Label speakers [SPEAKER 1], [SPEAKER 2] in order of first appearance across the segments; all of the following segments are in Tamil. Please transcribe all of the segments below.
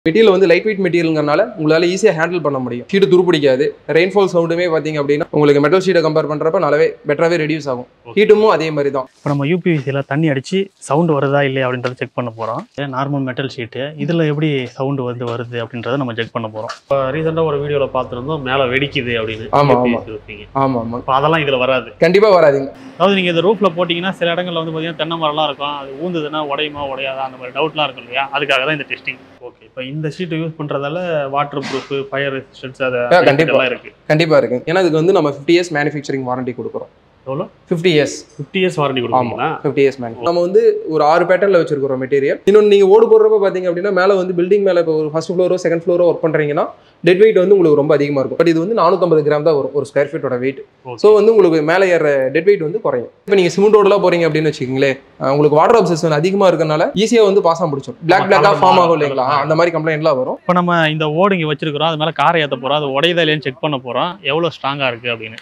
[SPEAKER 1] மெட்டீரியல் வந்து லைட் வெயிட் மெட்டீரியல்ங்கிறனால உங்களால ஈஸியாக ஹேண்டில் பண்ண முடியும் ஷீட்டு துருப்பிடிக்காது ரெயின்ஃபால் சவுண்டுமே பார்த்தீங்க அப்படின்னா உங்களுக்கு மெட்டல் ஷீட்டை கம்பேர் பண்ணுறப்ப நல்லாவே பெட்டராகவே ரெடியூஸ் ஆகும் ஹீட்டுமும் அதே மாதிரி தான்
[SPEAKER 2] இப்போ நம்ம யூபிவிசியில் தண்ணி அடித்து சவுண்டு வருதா இல்லையா அப்படின்றத செக் பண்ண போகிறோம் நார்மல் மெட்டல் ஷீட்டு இதில் எப்படி சவுண்டு வந்து வருது அப்படின்றத நம்ம செக் பண்ண போகிறோம்
[SPEAKER 3] இப்போ ரீசெண்டாக ஒரு வீடியோவில் பார்த்துருந்தோம் மேலே வெடிக்குது அப்படின்னு
[SPEAKER 1] ஆமா,
[SPEAKER 3] UPS
[SPEAKER 1] ஆமா.
[SPEAKER 3] இருப்பீங்க
[SPEAKER 1] ஆமாம் ஆமாம்
[SPEAKER 3] இப்போ அதெல்லாம் இதில் வராது
[SPEAKER 1] கண்டிப்பாக வராதுங்க
[SPEAKER 2] அதாவது நீங்கள் இந்த ரூஃபில் போட்டிங்கன்னா சில இடங்கள்ல வந்து பார்த்தீங்கன்னா தென்னை மரம்லாம் இருக்கும் அது ஊந்துதுன்னா உடையுமா உடையாதா அந்த மாதிரி டவுட்லாம் இருக்கும் இல்லையா அதுக்காக தான் இந்த டெஸ்டிங் ஓகே இப்போ இந்த ஷீட்டை யூஸ் பண்ணுறதால வாட்டர் ப்ரூஃப் ஃபயர் ரெசிஸ்டன்ஸ் அது
[SPEAKER 1] ஆ, கண்டிப்பா.
[SPEAKER 2] எல்லாம் இருக்குது
[SPEAKER 1] கண்டிப்பாக இருக்கு ஏன்னா இதுக்கு வந்து நம்ம ஃபிஃப்டி இயர்ஸ் மேனுஃபேக்சரிங் வாரண்டி கொடுக்குறோம்
[SPEAKER 3] எவ்வளோ
[SPEAKER 1] fifty years
[SPEAKER 3] fifty years warranty கொடுப்பீங்களா
[SPEAKER 1] ஃபிஃப்டி இயர்ஸ் மேன் நம்ம வந்து ஒரு ஆறு பேட்டர்ல வச்சிருக்கிறோம் மெட்டீரியல் இன்னொன்று நீங்கள் ஓடு போடுறப்ப பார்த்தீங்க அப்படின்னா மேலே வந்து பில்டிங் மேலே இப்போ ஒரு ஃபர்ஸ்ட் ஃப்ளோரோ செகண்ட் ஃப்ளோரோ ஒர்க் பண்ணுறீங்கன்னா டெட் வெயிட் வந்து உங்களுக்கு ரொம்ப அதிகமாக இருக்கும் பட் இது வந்து நானூற்றம்பது கிராம் தான் வரும் ஒரு ஸ்கொயர் ஃபீட்டோட வெயிட் ஸோ வந்து உங்களுக்கு மேலே ஏற டெட் வெயிட் வந்து குறையும் இப்போ நீங்கள் சிமெண்ட் ரோடெலாம் போறீங்க அப்படின்னு வச்சுக்கோங்களேன் அஹ் உங்களுக்கு வாட்டர் அப்சர்ஷன் அதிகமாக இருக்கனால ஈஸியாக வந்து பாஸ் பிடிச்சோம் பிளாக்
[SPEAKER 3] ஆமா,
[SPEAKER 1] பிளாக்காக
[SPEAKER 3] colour
[SPEAKER 1] ஃபார்ம்
[SPEAKER 3] மாறும்,
[SPEAKER 1] ஆகும் இல்லைங்களா
[SPEAKER 3] colour
[SPEAKER 1] அந்த மாதிரி கம்ப்ளைண்ட்லாம் வரும்
[SPEAKER 2] இப்போ நம்ம இந்த ஓடு இங்கே வச்சிருக்கிறோம் அது மேலே காரை ஏற்ற போகிறோம் அது உடையதா இல்லையான்னு செக் பண்ண போகிறோம் எவ்வளோ ஸ்ட்ராங்காக இருக்குது அப்படின்னு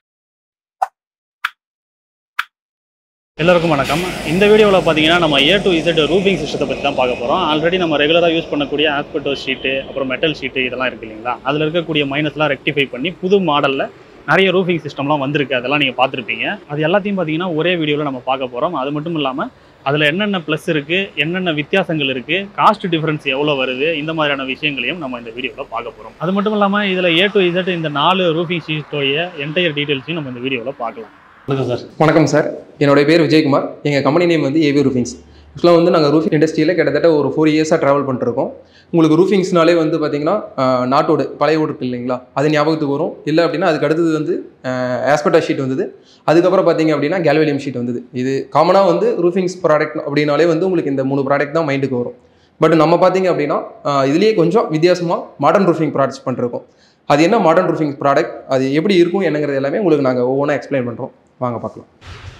[SPEAKER 2] எல்லாருக்கும் வணக்கம் இந்த வீடியோவில் பார்த்தீங்கன்னா நம்ம ஏ டு இசட் ரூஃபிங் சிஸ்டத்தை பற்றி தான் பார்க்க போகிறோம் ஆல்ரெடி நம்ம ரெகுலராக யூஸ் பண்ணக்கூடிய ஆஸ்பெட்டோ ஷீட்டு அப்புறம் மெட்டல் ஷீட்டு இதெல்லாம் இருக்கு இல்லைங்களா அதில் இருக்கக்கூடிய மைனஸ்லாம் ரெக்டிஃபை பண்ணி புது மாடலில் நிறைய ரூஃபிங் சிஸ்டம்லாம் வந்திருக்கு அதெல்லாம் நீங்கள் பார்த்துருப்பீங்க அது எல்லாத்தையும் பார்த்தீங்கன்னா ஒரே வீடியோவில் நம்ம பார்க்க போகிறோம் அது மட்டும் இல்லாமல் அதில் என்னென்ன ப்ளஸ் இருக்குது என்னென்ன வித்தியாசங்கள் இருக்குது காஸ்ட் டிஃபரன்ஸ் எவ்வளோ வருது இந்த மாதிரியான விஷயங்களையும் நம்ம இந்த வீடியோவில் பார்க்க போகிறோம் அது மட்டும் இல்லாமல் இதில் ஏ டு இசட் இந்த நாலு ரூஃபிங் ஷீட்டோடைய என்டையர் டீட்டெயில்ஸையும் நம்ம இந்த வீடியோவில் பார்க்கலாம்
[SPEAKER 3] வணக்கம் சார்
[SPEAKER 1] வணக்கம் சார் என்னோட பேர் விஜயகுமார் எங்கள் கம்பெனி நேம் வந்து ஏவி ரூஃபிங்ஸ் ஆக்சுவலாக வந்து நாங்கள் ரூஃபிங் இண்டஸ்ட்ரியில் கிட்டத்தட்ட ஒரு ஃபோர் இயர்ஸாக ட்ராவல் பண்ணிருக்கோம் உங்களுக்கு ரூஃபிங்ஸ்னாலே வந்து பார்த்தீங்கன்னா ஆஹ், நாட்டோடு பழைய ஓடு இருக்கு இல்லைங்களா அது ஞாபகத்துக்கு வரும் இல்லை அப்படின்னா அதுக்கு அடுத்தது வந்து ஆஸ்பெட்டா ஷீட் வந்தது அதுக்கப்புறம் பார்த்தீங்க அப்படின்னா கேல்வேலியம் ஷீட் வந்தது இது காமனாக வந்து ரூஃபிங்ஸ் ப்ராடக்ட் அப்படின்னாலே வந்து உங்களுக்கு இந்த மூணு ப்ராடக்ட் தான் மைண்டுக்கு வரும் பட் நம்ம பார்த்தீங்க அப்படின்னா ஆஹ், இதுலேயே கொஞ்சம் வித்தியாசமாக மாடர்ன் ரூஃபிங் ப்ராடக்ட்ஸ் பண்ணிருக்கோம் அது என்ன மாடர்ன் ரூஃபிங் ப்ராடக்ட் அது எப்படி இருக்கும் என்னங்கிறது எல்லாமே உங்களுக்கு நாங்கள் ஒவ்வொன்றா எக்ஸ்பிளைன் பண்ணுறோம் வாங்க பார்க்கலாம்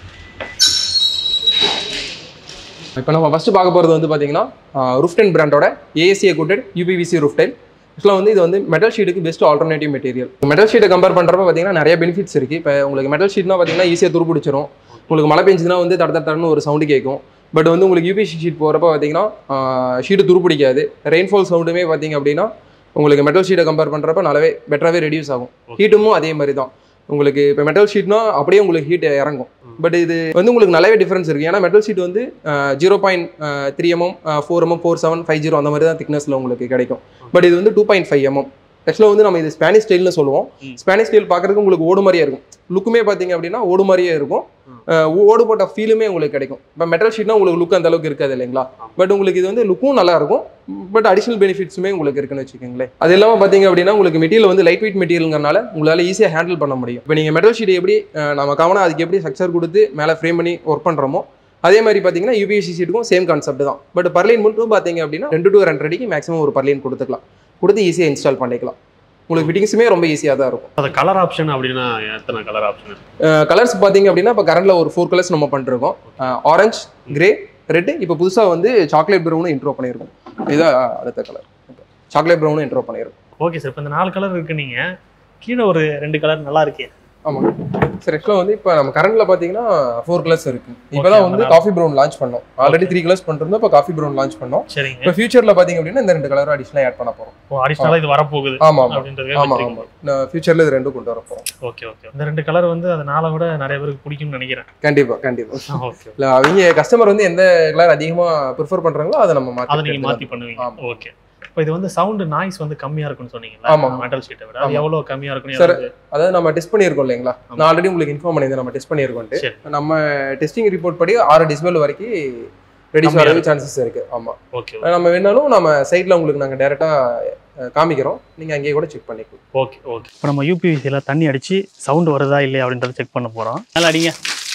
[SPEAKER 1] இப்போ நம்ம ஃபஸ்ட்டு பார்க்க போகிறது வந்து பார்த்தீங்கன்னா ரூஃப்டைன் பிராண்டோட ஏஎஸ்சிஏ கோட்டட் யூபிவிசி ரூஃப்டைல் ஆக்சுவலாக வந்து இது வந்து மெட்டல் ஷீட்டுக்கு பெஸ்ட் ஆல்டர்னேட்டிவ் மெட்டீரியல் மெட்டல் ஷீட்டை கம்பேர் பண்ணுறப்ப பார்த்தீங்கன்னா நிறைய பெனிஃபிட்ஸ் இருக்குது இப்போ உங்களுக்கு மெட்டல் ஷீட்னா பார்த்தீங்கன்னா ஈஸியாக துருப்பிடிச்சிரும் உங்களுக்கு மழை பெஞ்சதுன்னா வந்து தட தட தடன்னு ஒரு சவுண்டு கேட்கும் பட் வந்து உங்களுக்கு யூபிசி ஷீட் போகிறப்ப பார்த்தீங்கன்னா ஷீட்டு துருப்பிடிக்காது ரெயின்ஃபால் சவுண்டுமே பார்த்தீங்க அப்படின்னா உங்களுக்கு மெட்டல் ஷீட்டை கம்பேர் பண்ணுறப்ப நல்லாவே பெட்டராகவே ரெடியூஸ் ஆகும் ஹீட்டுமும் அதே மாதிரி தான் உங்களுக்கு இப்போ மெட்டல் ஷீட்னா அப்படியே உங்களுக்கு ஹீட் இறங்கும் பட் இது வந்து உங்களுக்கு நல்லாவே டிஃபரன்ஸ் இருக்குது ஏன்னா மெட்டல் ஷீட் வந்து zero point three mm four mm four seven five zero அந்த மாதிரி தான் திக்னஸில் உங்களுக்கு கிடைக்கும் பட் இது வந்து டூ பாயிண்ட் ஃபைவ் எம்எம் ஆக்சுவலாக வந்து நம்ம இது ஸ்பானிஷ் ஸ்டைல்னு சொல்லுவோம்
[SPEAKER 2] ம்.
[SPEAKER 1] ஸ்பானிஷ் ஸ்டைல் பார்க்குறதுக்கு உங்களுக்கு ஓடு மாதிரியே இருக்கும் லுக்குமே பார்த்தீங்க அப்படின்னா ஓடு மாதிரியே இருக்கும் அஹ் ஓடு போட்ட ஃபீலுமே உங்களுக்கு கிடைக்கும் இப்போ மெட்டல் ஷீட்னா உங்களுக்கு லுக் அந்த அளவுக்கு இருக்காது இல்லைங்களா பட் உங்களுக்கு இது வந்து லுக்கும் நல்லா இருக்கும் பட் அடிஷனல் பெனிஃபிட்ஸுமே உங்களுக்கு இருக்குன்னு வச்சுக்கோங்களேன் அது இல்லாமல் பார்த்தீங்க அப்படின்னா உங்களுக்கு மெட்டீரியல் வந்து லைட் வெயிட் மெட்டீரியல்ங்கிறனால உங்களால் ஈஸியாக ஹேண்டில் பண்ண முடியும் இப்போ நீங்கள் மெட்டல் ஷீட் எப்படி அஹ், நம்ம காமனாக அதுக்கு எப்படி ஸ்ட்ரக்சர் கொடுத்து மேலே ஃப்ரேம் பண்ணி ஒர்க் பண்ணுறோமோ அதே மாதிரி பார்த்தீங்கன்னா யூபிஎஸ்சி சீட்டுக்கும் சேம் கான்செப்ட் தான் பட் பர்லைன் மட்டும் பார்த்தீங்க அப்படின்னா ரெண்டு டு ரெண்டு அடிக்கு மேக்ஸிமம் ஒரு பர்லைன் கொடுத்துக்கலாம் கொடுத்து ஈஸியாக இன்ஸ்டால் பண்ணிக்கலாம் உங்களுக்கு ஃபிட்டிங்ஸுமே ரொம்ப ஈஸியாக தான் இருக்கும்
[SPEAKER 3] அது கலர் ஆப்ஷன் அப்படின்னா எத்தனை கலர் ஆப்ஷன்
[SPEAKER 1] கலர்ஸ் பார்த்தீங்க அப்படின்னா இப்போ கரண்ட்ல ஒரு ஃபோர் கலர்ஸ் நம்ம பண்ணிருக்கோம் ஆரஞ்சு கிரே ரெட்டு இப்போ புதுசாக வந்து சாக்லேட் ப்ரௌனும் இன்ட்ரோ பண்ணியிருக்கோம் இதுதான் அடுத்த கலர் சாக்லேட் ப்ரௌனும் இன்ட்ரோ பண்ணியிருக்கோம்
[SPEAKER 2] ஓகே சார் இப்போ இந்த நாலு கலர் இருக்கு நீங்கள் கீழே ஒரு ரெண்டு கலர் நல்லா இருக்கே
[SPEAKER 1] ஆமாம் சார் ஆக்சுவலாக வந்து இப்போ நம்ம கரண்ட்ல பார்த்தீங்கன்னா ஃபோர் கலர்ஸ் இருக்கு இப்போ தான் வந்து
[SPEAKER 2] அதனால-
[SPEAKER 1] காஃபி ப்ரௌன் லான்ச் பண்ணோம் ஆல்ரெடி த்ரீ கலர்ஸ் பண்ணிருந்தோம் இப்போ காஃபி ப்ரௌன் லான்ச் பண்ணோம்
[SPEAKER 2] சரிங்க
[SPEAKER 1] இப்போ ஃபியூச்சரில் பார்த்தீங்க அப்படின்னா இந்த ரெண்டு கலரும் அடிஷனலாக ஆட் பண்ண போகிறோம்
[SPEAKER 2] ஓ அடிஷ்னலாக இது வரப்போகுது
[SPEAKER 1] ஆமாம் ஆமாம்
[SPEAKER 2] அப்படின்றது
[SPEAKER 1] ஆமாம் ஆமாம் ஃபியூச்சரில் இது ரெண்டும் கொண்டு வர போகிறோம்
[SPEAKER 2] ஓகே ஓகே இந்த ரெண்டு கலர் வந்து அது நாளை விட நிறைய பேருக்கு பிடிக்கும்னு நினைக்கிறேன்
[SPEAKER 1] கண்டிப்பாக கண்டிப்பாக
[SPEAKER 2] ஓகே
[SPEAKER 1] இல்லை அவங்க கஸ்டமர் வந்து எந்த கலர் அதிகமாக ப்ரிஃபர் பண்ணுறாங்களோ அதை நம்ம
[SPEAKER 2] அதை
[SPEAKER 1] மாற்றி
[SPEAKER 2] நீங்க மாத்தி பண்ணுவீங்க
[SPEAKER 1] ஆமா.
[SPEAKER 2] ஓகே இப்போ இது வந்து சவுண்ட் நாய்ஸ் வந்து கம்மியா இருக்கும்னு சொன்னீங்களா
[SPEAKER 1] ஆமா.
[SPEAKER 2] மெட்டல் ஷீட்டை விட அது
[SPEAKER 1] ஆமா.
[SPEAKER 2] எவ்வளவு கம்மியா இருக்கும்னு
[SPEAKER 1] Sir,
[SPEAKER 2] யாராவது-
[SPEAKER 1] அதாவது நம்ம டெஸ்ட் பண்ணியிருக்கோம் இல்லைங்களா
[SPEAKER 2] ஆமா.
[SPEAKER 1] நான் ஆல்ரெடி உங்களுக்கு இன்ஃபார்ம் பண்ணியிருந்தேன் நம்ம டெஸ்ட் பண்ணியிருக்கோன்ட்டு
[SPEAKER 2] சரி.
[SPEAKER 1] நம்ம டெஸ்டிங் ரிப்போர்ட் படி ஆறு டிஸ்பிள் வரைக்கும் ரெடியூஸ்
[SPEAKER 2] கம்மியா
[SPEAKER 1] ஆகிறது சான்சஸ் இருக்கு ஆமா
[SPEAKER 2] ஓகே
[SPEAKER 1] நம்ம வேணாலும் நம்ம சைட்ல உங்களுக்கு நாங்க டைரக்டா காமிக்கிறோம் நீங்க அங்கேயே கூட செக் பண்ணிக்கலாம்
[SPEAKER 2] ஓகே ஓகே இப்போ நம்ம யூபிவிசியில் தண்ணி அடிச்சு சவுண்ட் வருதா இல்லையா அப்படின்றத செக் பண்ண போறோம் நல்லா அடிங்க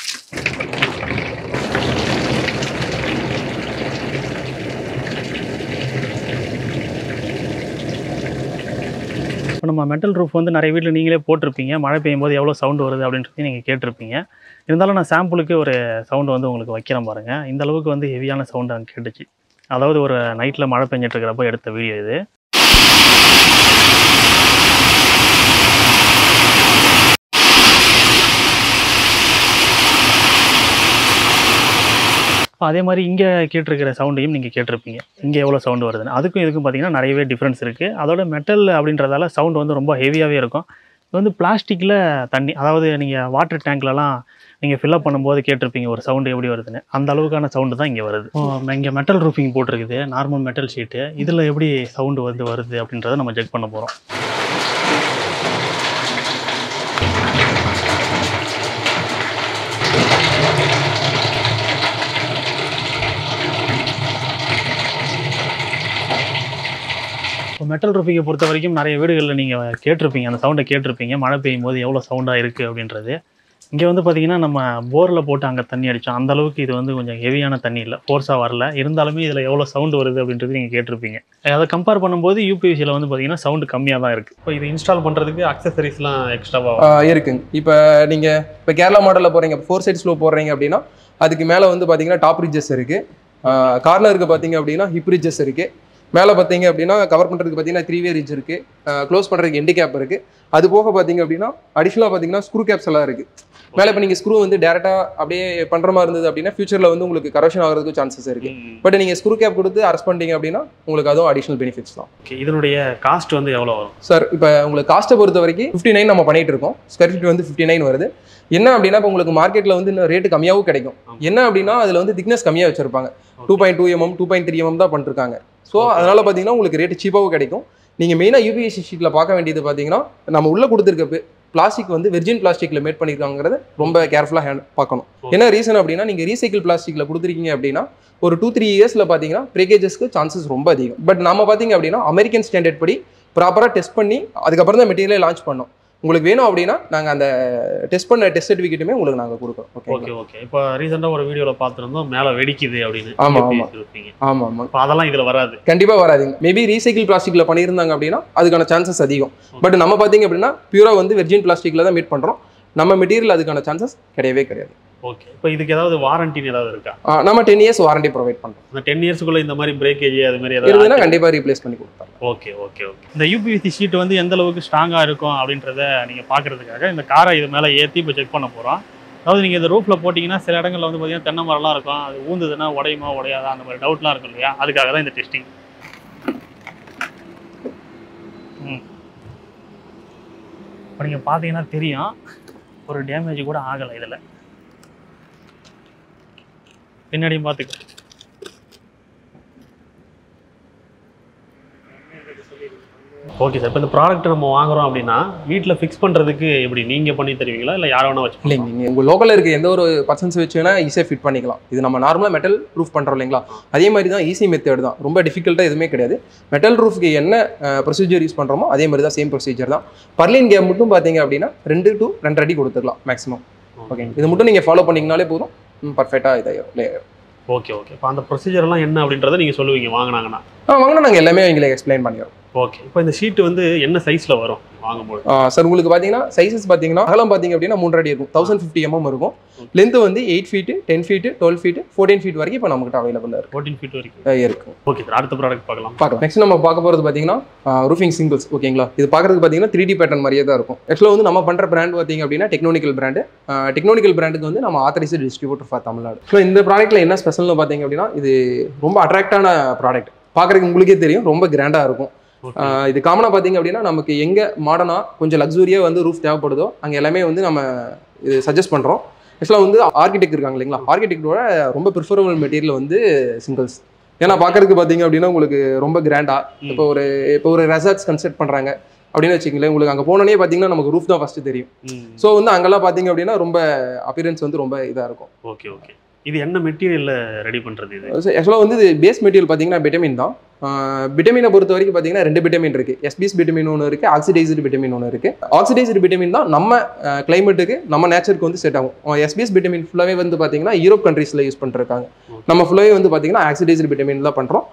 [SPEAKER 2] இப்போ நம்ம மெட்டல் ரூஃப் வந்து நிறைய வீட்டில் நீங்களே போட்டிருப்பீங்க மழை பெய்யும் போது எவ்வளோ சவுண்ட் வருது அப்படின்றதையும் நீங்கள் கேட்டிருப்பீங்க இருந்தாலும் நான் சாம்பிளுக்கு ஒரு சவுண்ட் வந்து உங்களுக்கு வைக்கிறேன் பாருங்கள் இந்த அளவுக்கு வந்து ஹெவியான சவுண்ட் அங்கே கேட்டுச்சு அதாவது ஒரு நைட்டில் மழை பெஞ்சிட்டு இருக்கிறப்போ எடுத்த வீடியோ இது இப்போ அதே மாதிரி இங்கே கேட்டிருக்கிற சவுண்டையும் நீங்கள் கேட்டிருப்பீங்க இங்கே எவ்வளோ சவுண்டு வருதுன்னு அதுக்கும் இதுக்கும் பார்த்தீங்கன்னா நிறையவே டிஃப்ரென்ஸ் இருக்குது அதோட மெட்டல் அப்படின்றதால சவுண்ட் வந்து ரொம்ப ஹெவியாகவே இருக்கும் இது வந்து பிளாஸ்டிக்கில் தண்ணி அதாவது நீங்கள் வாட்டர் டேங்க்லலாம் நீங்கள் ஃபில்அப் பண்ணும்போது கேட்டிருப்பீங்க ஒரு சவுண்டு எப்படி வருதுன்னு அந்த அளவுக்கான சவுண்டு தான் இங்கே வருது இங்கே மெட்டல் ரூஃபிங் போட்டிருக்குது நார்மல் மெட்டல் ஷீட்டு இதில் எப்படி சவுண்டு வந்து வருது அப்படின்றத நம்ம செக் பண்ண போகிறோம் இப்போ மெட்டல் ரூஃபிங்கை பொறுத்த வரைக்கும் நிறைய வீடுகளில் நீங்கள் கேட்டிருப்பீங்க அந்த சவுண்டை கேட்டிருப்பீங்க மழை பெய்யும் போது எவ்வளோ சவுண்டாக இருக்குது அப்படின்றது இங்கே வந்து பார்த்தீங்கன்னா நம்ம போரில் போட்டு அங்கே தண்ணி அடித்தோம் அந்த அளவுக்கு இது வந்து கொஞ்சம் ஹெவியான தண்ணி இல்லை ஃபோர்ஸாக வரல இருந்தாலுமே இதில் எவ்வளோ சவுண்டு வருது அப்படின்றது நீங்கள் கேட்டிருப்பீங்க அதை கம்பேர் பண்ணும்போது யூபிவிசியில் வந்து பார்த்தீங்கன்னா சவுண்டு கம்மியாக தான் இருக்குது
[SPEAKER 3] இப்போ இது இன்ஸ்டால் பண்ணுறதுக்கு அக்சசரிஸ்லாம் எக்ஸ்ட்ராவாக
[SPEAKER 1] ஆஹ் இருக்குங்க இப்போ நீங்கள் இப்போ கேரளா மாடலில் போகிறீங்க ஃபோர் சைட் ஸ்லோ போடுறீங்க அப்படின்னா அதுக்கு மேலே வந்து பார்த்தீங்கன்னா டாப் ரிட்ஜஸ் இருக்குது கார்னருக்கு பார்த்தீங்க அப்படின்னா ஹிப் ரிட்ஜஸ் இருக்குது மேலே பார்த்தீங்க அப்படின்னா கவர் பண்ணுறதுக்கு பார்த்தீங்கன்னா த்ரீ வே ரிட்ஜ் இருக்குது க்ளோஸ் பண்ணுறதுக்கு எண்டு கேப் இருக்குது அது போக பார்த்தீங்க அப்படின்னா அடிஷ்னலாக பார்த்தீங்கன்னா ஸ்க்ரூ கேப்ஸ் எல்லாம் இருக்குது மேலே இப்போ நீங்கள் ஸ்க்ரூ வந்து டேரெக்டாக அப்படியே பண்ணுற மாதிரி இருந்தது அப்படின்னா ஃபியூச்சரில் வந்து உங்களுக்கு கரெக்ஷன் ஆகிறதுக்கு சான்சஸ் இருக்குது பட் நீங்கள் ஸ்க்ரூ கேப் கொடுத்து அரெஸ்ட் பண்ணிட்டீங்க அப்படின்னா உங்களுக்கு அதுவும் அடிஷ்னல் பெனிஃபிட்ஸ் தான்
[SPEAKER 3] ஓகே இதனுடைய காஸ்ட் வந்து எவ்வளோ வரும்
[SPEAKER 1] சார் இப்போ உங்களுக்கு காஸ்ட்டை பொறுத்த வரைக்கும் ஃபிஃப்டி நைன் நம்ம பண்ணிட்டு இருக்கோம் ஸ்கொயர் ஃபீட் வந்து ஃபிஃப்டி நைன் வருது என்ன அப்படின்னா இப்போ உங்களுக்கு மார்க்கெட்டில் வந்து இன்னும் ரேட்டு கம்மியாகவும் கிடைக்கும்
[SPEAKER 3] ஆமா.
[SPEAKER 1] என்ன அப்படின்னா அதில் வந்து திக்னஸ் கம்மியாக வச்சிருப்பாங்க two point two mm two point three mm தான் பண்ணிருக்காங்க ஸோ
[SPEAKER 3] Okay.
[SPEAKER 1] அதனால பார்த்தீங்கன்னா உங்களுக்கு ரேட்டு சீப்பாகவும் கிடைக்கும் நீங்கள் மெயினாக யூபிஎஸ்சி ஷீட்டில் பார்க்க வேண்டியது பார்த்தீங்கன்னா நம்ம உள்ளே கொடுத்துருக்க பிளாஸ்டிக் வந்து வெர்ஜின் பிளாஸ்டிக்கில் மேட் பண்ணியிருக்காங்கிறத ரொம்ப கேர்ஃபுல்லாக ஹேண்ட் பார்க்கணும்
[SPEAKER 3] Okay.
[SPEAKER 1] என்ன ரீசன் அப்படின்னா நீங்கள் ரீசைக்கிள் பிளாஸ்டிக்கில் கொடுத்துருக்கீங்க அப்படின்னா ஒரு டூ த்ரீ இயர்ஸில் பார்த்தீங்கன்னா பிரேக்கேஜஸ்க்கு சான்சஸ் ரொம்ப அதிகம் பட் நம்ம பார்த்தீங்க அப்படின்னா அமெரிக்கன் ஸ்டாண்டர்ட் படி ப்ராப்பராக டெஸ்ட் பண்ணி அதுக்கப்புறம் தான் மெட்டீரியலே லான்ச் பண்ணோம் உங்களுக்கு வேணும் அப்படின்னா நாங்கள் அந்த டெஸ்ட் பண்ண டெஸ்ட் சர்டிஃபிகேட்டுமே உங்களுக்கு நாங்கள் கொடுக்குறோம் ஓகே
[SPEAKER 3] ஓகே ஓகே இப்போ ரீசெண்டாக ஒரு வீடியோவில் பார்த்துருந்தோம் மேலே வெடிக்குது அப்படின்னு
[SPEAKER 1] ஆமா,
[SPEAKER 3] எப்படி
[SPEAKER 1] ஆமா.
[SPEAKER 3] இருப்பீங்க
[SPEAKER 1] ஆமாம் ஆமாம்
[SPEAKER 3] இப்போ அதெல்லாம் இதில் வராது
[SPEAKER 1] கண்டிப்பாக வராதுங்க மேபி ரீசைக்கிள் பிளாஸ்டிக்கில் பண்ணியிருந்தாங்க அப்படின்னா அதுக்கான சான்சஸ் அதிகம் பட் நம்ம பார்த்தீங்க அப்படின்னா பியூராக வந்து வெர்ஜின் பிளாஸ்டிக்கில் தான் மீட் பண்ணுறோம் நம்ம மெட்டீரியல் அதுக்கான சான்சஸ் கிடையவே கிடையாது
[SPEAKER 3] ஓகே இப்போ இதுக்கு ஏதாவது வாரண்டின்னு ஏதாவது இருக்கா
[SPEAKER 1] ஆ, நம்ம டென் இயர்ஸ் வாரண்டி ப்ரொவைட் பண்ணுறோம்
[SPEAKER 3] அந்த டென் இயர்ஸ்க்குள்ள இந்த மாதிரி பிரேக்கேஜ் அது மாதிரி
[SPEAKER 1] இருந்ததுன்னா
[SPEAKER 3] ஏதாவது
[SPEAKER 1] கண்டிப்பாக ரீப்ளேஸ் பண்ணி கொடுத்தாங்க
[SPEAKER 3] ஓகே ஓகே ஓகே
[SPEAKER 2] இந்த யூபிவிசி ஷீட் வந்து எந்த அளவுக்கு ஸ்ட்ராங்காக இருக்கும் அப்படின்றத நீங்கள் பார்க்கறதுக்காக இந்த காரை இது மேலே ஏற்றி இப்போ செக் பண்ண போகிறோம் அதாவது நீங்கள் இந்த ரூஃபில் போட்டிங்கன்னா சில இடங்களில் வந்து பார்த்தீங்கன்னா தென்னை மரம்லாம் இருக்கும் அது ஊந்துதுன்னா உடையுமா உடையாதா அந்த மாதிரி டவுட்லாம் இருக்கும் இல்லையா அதுக்காக தான் இந்த டெஸ்டிங் ம் இப்போ நீங்கள் பார்த்தீங்கன்னா தெரியும் ஒரு டேமேஜ் கூட ஆகலை இதில் பின்னாடியும் பார்த்துக்க
[SPEAKER 3] ஓகே சார் இப்போ இந்த ப்ராடக்ட் நம்ம வாங்குறோம் அப்படின்னா வீட்டில் ஃபிக்ஸ் பண்ணுறதுக்கு எப்படி நீங்கள் பண்ணி தருவீங்களா இல்லை யாரை வேணா வச்சு
[SPEAKER 1] இல்லைங்க நீங்கள் உங்கள் லோக்கலில் இருக்க எந்த ஒரு பர்சன்ஸ் வச்சு வேணால் ஈஸியாக ஃபிட் பண்ணிக்கலாம் இது நம்ம நார்மலாக மெட்டல் ப்ரூஃப் பண்ணுறோம் இல்லைங்களா அதே மாதிரி தான் ஈஸி மெத்தட் தான் ரொம்ப டிஃபிகல்ட்டாக எதுவுமே கிடையாது மெட்டல் ரூஃப்க்கு என்ன ப்ரொசீஜர் யூஸ் பண்ணுறோமோ அதே மாதிரி தான் சேம் ப்ரொசீஜர் தான் பர்லின் கேம் மட்டும் பார்த்தீங்க அப்படின்னா ரெண்டு டு ரெண்டு அடி கொடுத்துக்கலாம் மேக்ஸிமம் ஓகே இது மட்டும் நீங்கள் ஃபாலோ பண்ணிங்கனாலே போதும் பர்ஃபெக்டாக இதாயிரும்
[SPEAKER 3] ஓகே ஓகே இப்போ அந்த ப்ரொசீஜர்லாம் என்ன அப்படின்றத நீங்கள் சொல்லுவீங்க வாங்கினாங்கன்னா
[SPEAKER 1] ஆ வாங்கினா நாங்கள் எல்லாமே எங்களுக்கு எக்ஸ்பிளைன் பண்ணிடுறோம்
[SPEAKER 3] ஓகே இப்போ இந்த ஷீட் வந்து என்ன சைஸில் வரும் வாங்கும்போது
[SPEAKER 1] சார் உங்களுக்கு பார்த்தீங்கன்னா சைஸஸ் பார்த்தீங்கன்னா அகலம் பார்த்தீங்க அப்படின்னா மூன்றரை அடி இருக்கும் தௌசண்ட் ஃபிஃப்டி எம்எம் இருக்கும் லென்த் வந்து eight feet ten feet twelve feet fourteen feet வரைக்கும் இப்போ நம்மகிட்ட அவைலபிளாக இருக்கு
[SPEAKER 3] ஃபோர்டீன் ஃபீட் வரைக்கும்
[SPEAKER 1] அஹ் இருக்கு
[SPEAKER 3] ஓகே சார் அடுத்த ப்ராடக்ட் பார்க்கலாம்
[SPEAKER 1] பார்க்கலாம் நெக்ஸ்ட் நம்ம பார்க்க போகிறது பார்த்தீங்கன்னா ரூஃபிங் சிங்கிள்ஸ் ஓகேங்களா இது பார்க்கறதுக்கு பார்த்தீங்கன்னா த்ரீ டி பேட்டர்ன் மாதிரியே தான் இருக்கும் ஆக்சுவலாக வந்து நம்ம பண்ணுற பிராண்ட் பார்த்தீங்க அப்படின்னா டெக்னானிக்கல் பிராண்டு டெக்னானிக்கல் பிராண்டுக்கு வந்து நம்ம authorised distributor for Tamil Nadu so இந்த ப்ராடக்ட்டில் என்ன ஸ்பெஷல்னு பார்த்தீங்க அப்படின்னா இது ரொம்ப அட்ராக்டான ப்ராடக்ட் பார்க்குறதுக்கு உங்களுக்கே தெரியும் ரொம்ப கிராண்டாக இருக்கும்
[SPEAKER 3] ஓகே
[SPEAKER 1] ஆஹ் இது காமனாக பார்த்தீங்க அப்படின்னா நமக்கு எங்கே மாடர்னாக கொஞ்சம் லக்ஸூரியாக வந்து ரூஃப் தேவைப்படுதோ அங்கே எல்லாமே வந்து நம்ம இது சஜஸ்ட் பண்ணுறோம் ஆக்சுவலாக வந்து ஆர்கிடெக்ட் இருக்காங்க இல்லைங்களா ஆர்கிடெக்டோட ரொம்ப ப்ரிஃபரபிள் மெட்டீரியல் வந்து சிங்கிள்ஸ் ஏன்னா பார்க்கறதுக்கு பார்த்தீங்க அப்படின்னா உங்களுக்கு ரொம்ப கிராண்டாக
[SPEAKER 3] ம்.
[SPEAKER 1] இப்போ ஒரு இப்போ ஒரு ரெசார்ட்ஸ் கன்ஸ்ட்ரக்ட் பண்ணுறாங்க அப்படின்னு வச்சுங்களேன் உங்களுக்கு அங்கே போனோடனே பார்த்தீங்கன்னா நமக்கு ரூஃப் தான் ஃபஸ்ட்டு தெரியும்
[SPEAKER 3] ம்
[SPEAKER 1] ஸோ வந்து அங்கெல்லாம் பார்த்தீங்க அப்படின்னா ரொம்ப அப்பியரன்ஸ் வந்து ரொம்ப இதாக இருக்கும்
[SPEAKER 3] ஓகே ஓகே இது என்ன மெட்டீரியலில் ரெடி பண்ணுறது இது
[SPEAKER 1] ஆக்சுவலாக வந்து இது பேஸ் மெட்டீரியல் பார்த்தீங்கன்னா விட்டமின் தான் விட்டமினை பொறுத்த வரைக்கும் பார்த்தீங்கன்னா ரெண்டு விட்டமின் இருக்கு எஸ்பிஎஸ் விட்டமின் ஒன்று இருக்கு ஆக்சிடைஸ்டு விட்டமின் ஒன்று இருக்கு ஆக்சிடைஸ்டு விட்டமின் தான் நம்ம கிளைமேட்டுக்கு நம்ம நேச்சருக்கு வந்து செட் ஆகும் எஸ்பிஎஸ் விட்டமின் ஃபுல்லாகவே வந்து பார்த்தீங்கன்னா யூரோப் கண்ட்ரீஸில் யூஸ் பண்ணிருக்காங்க நம்ம ஃபுல்லாகவே வந்து பார்த்தீங்கன்னா ஆக்சிடைஸ்டு விட்டமின் தான் பண்ணுறோம்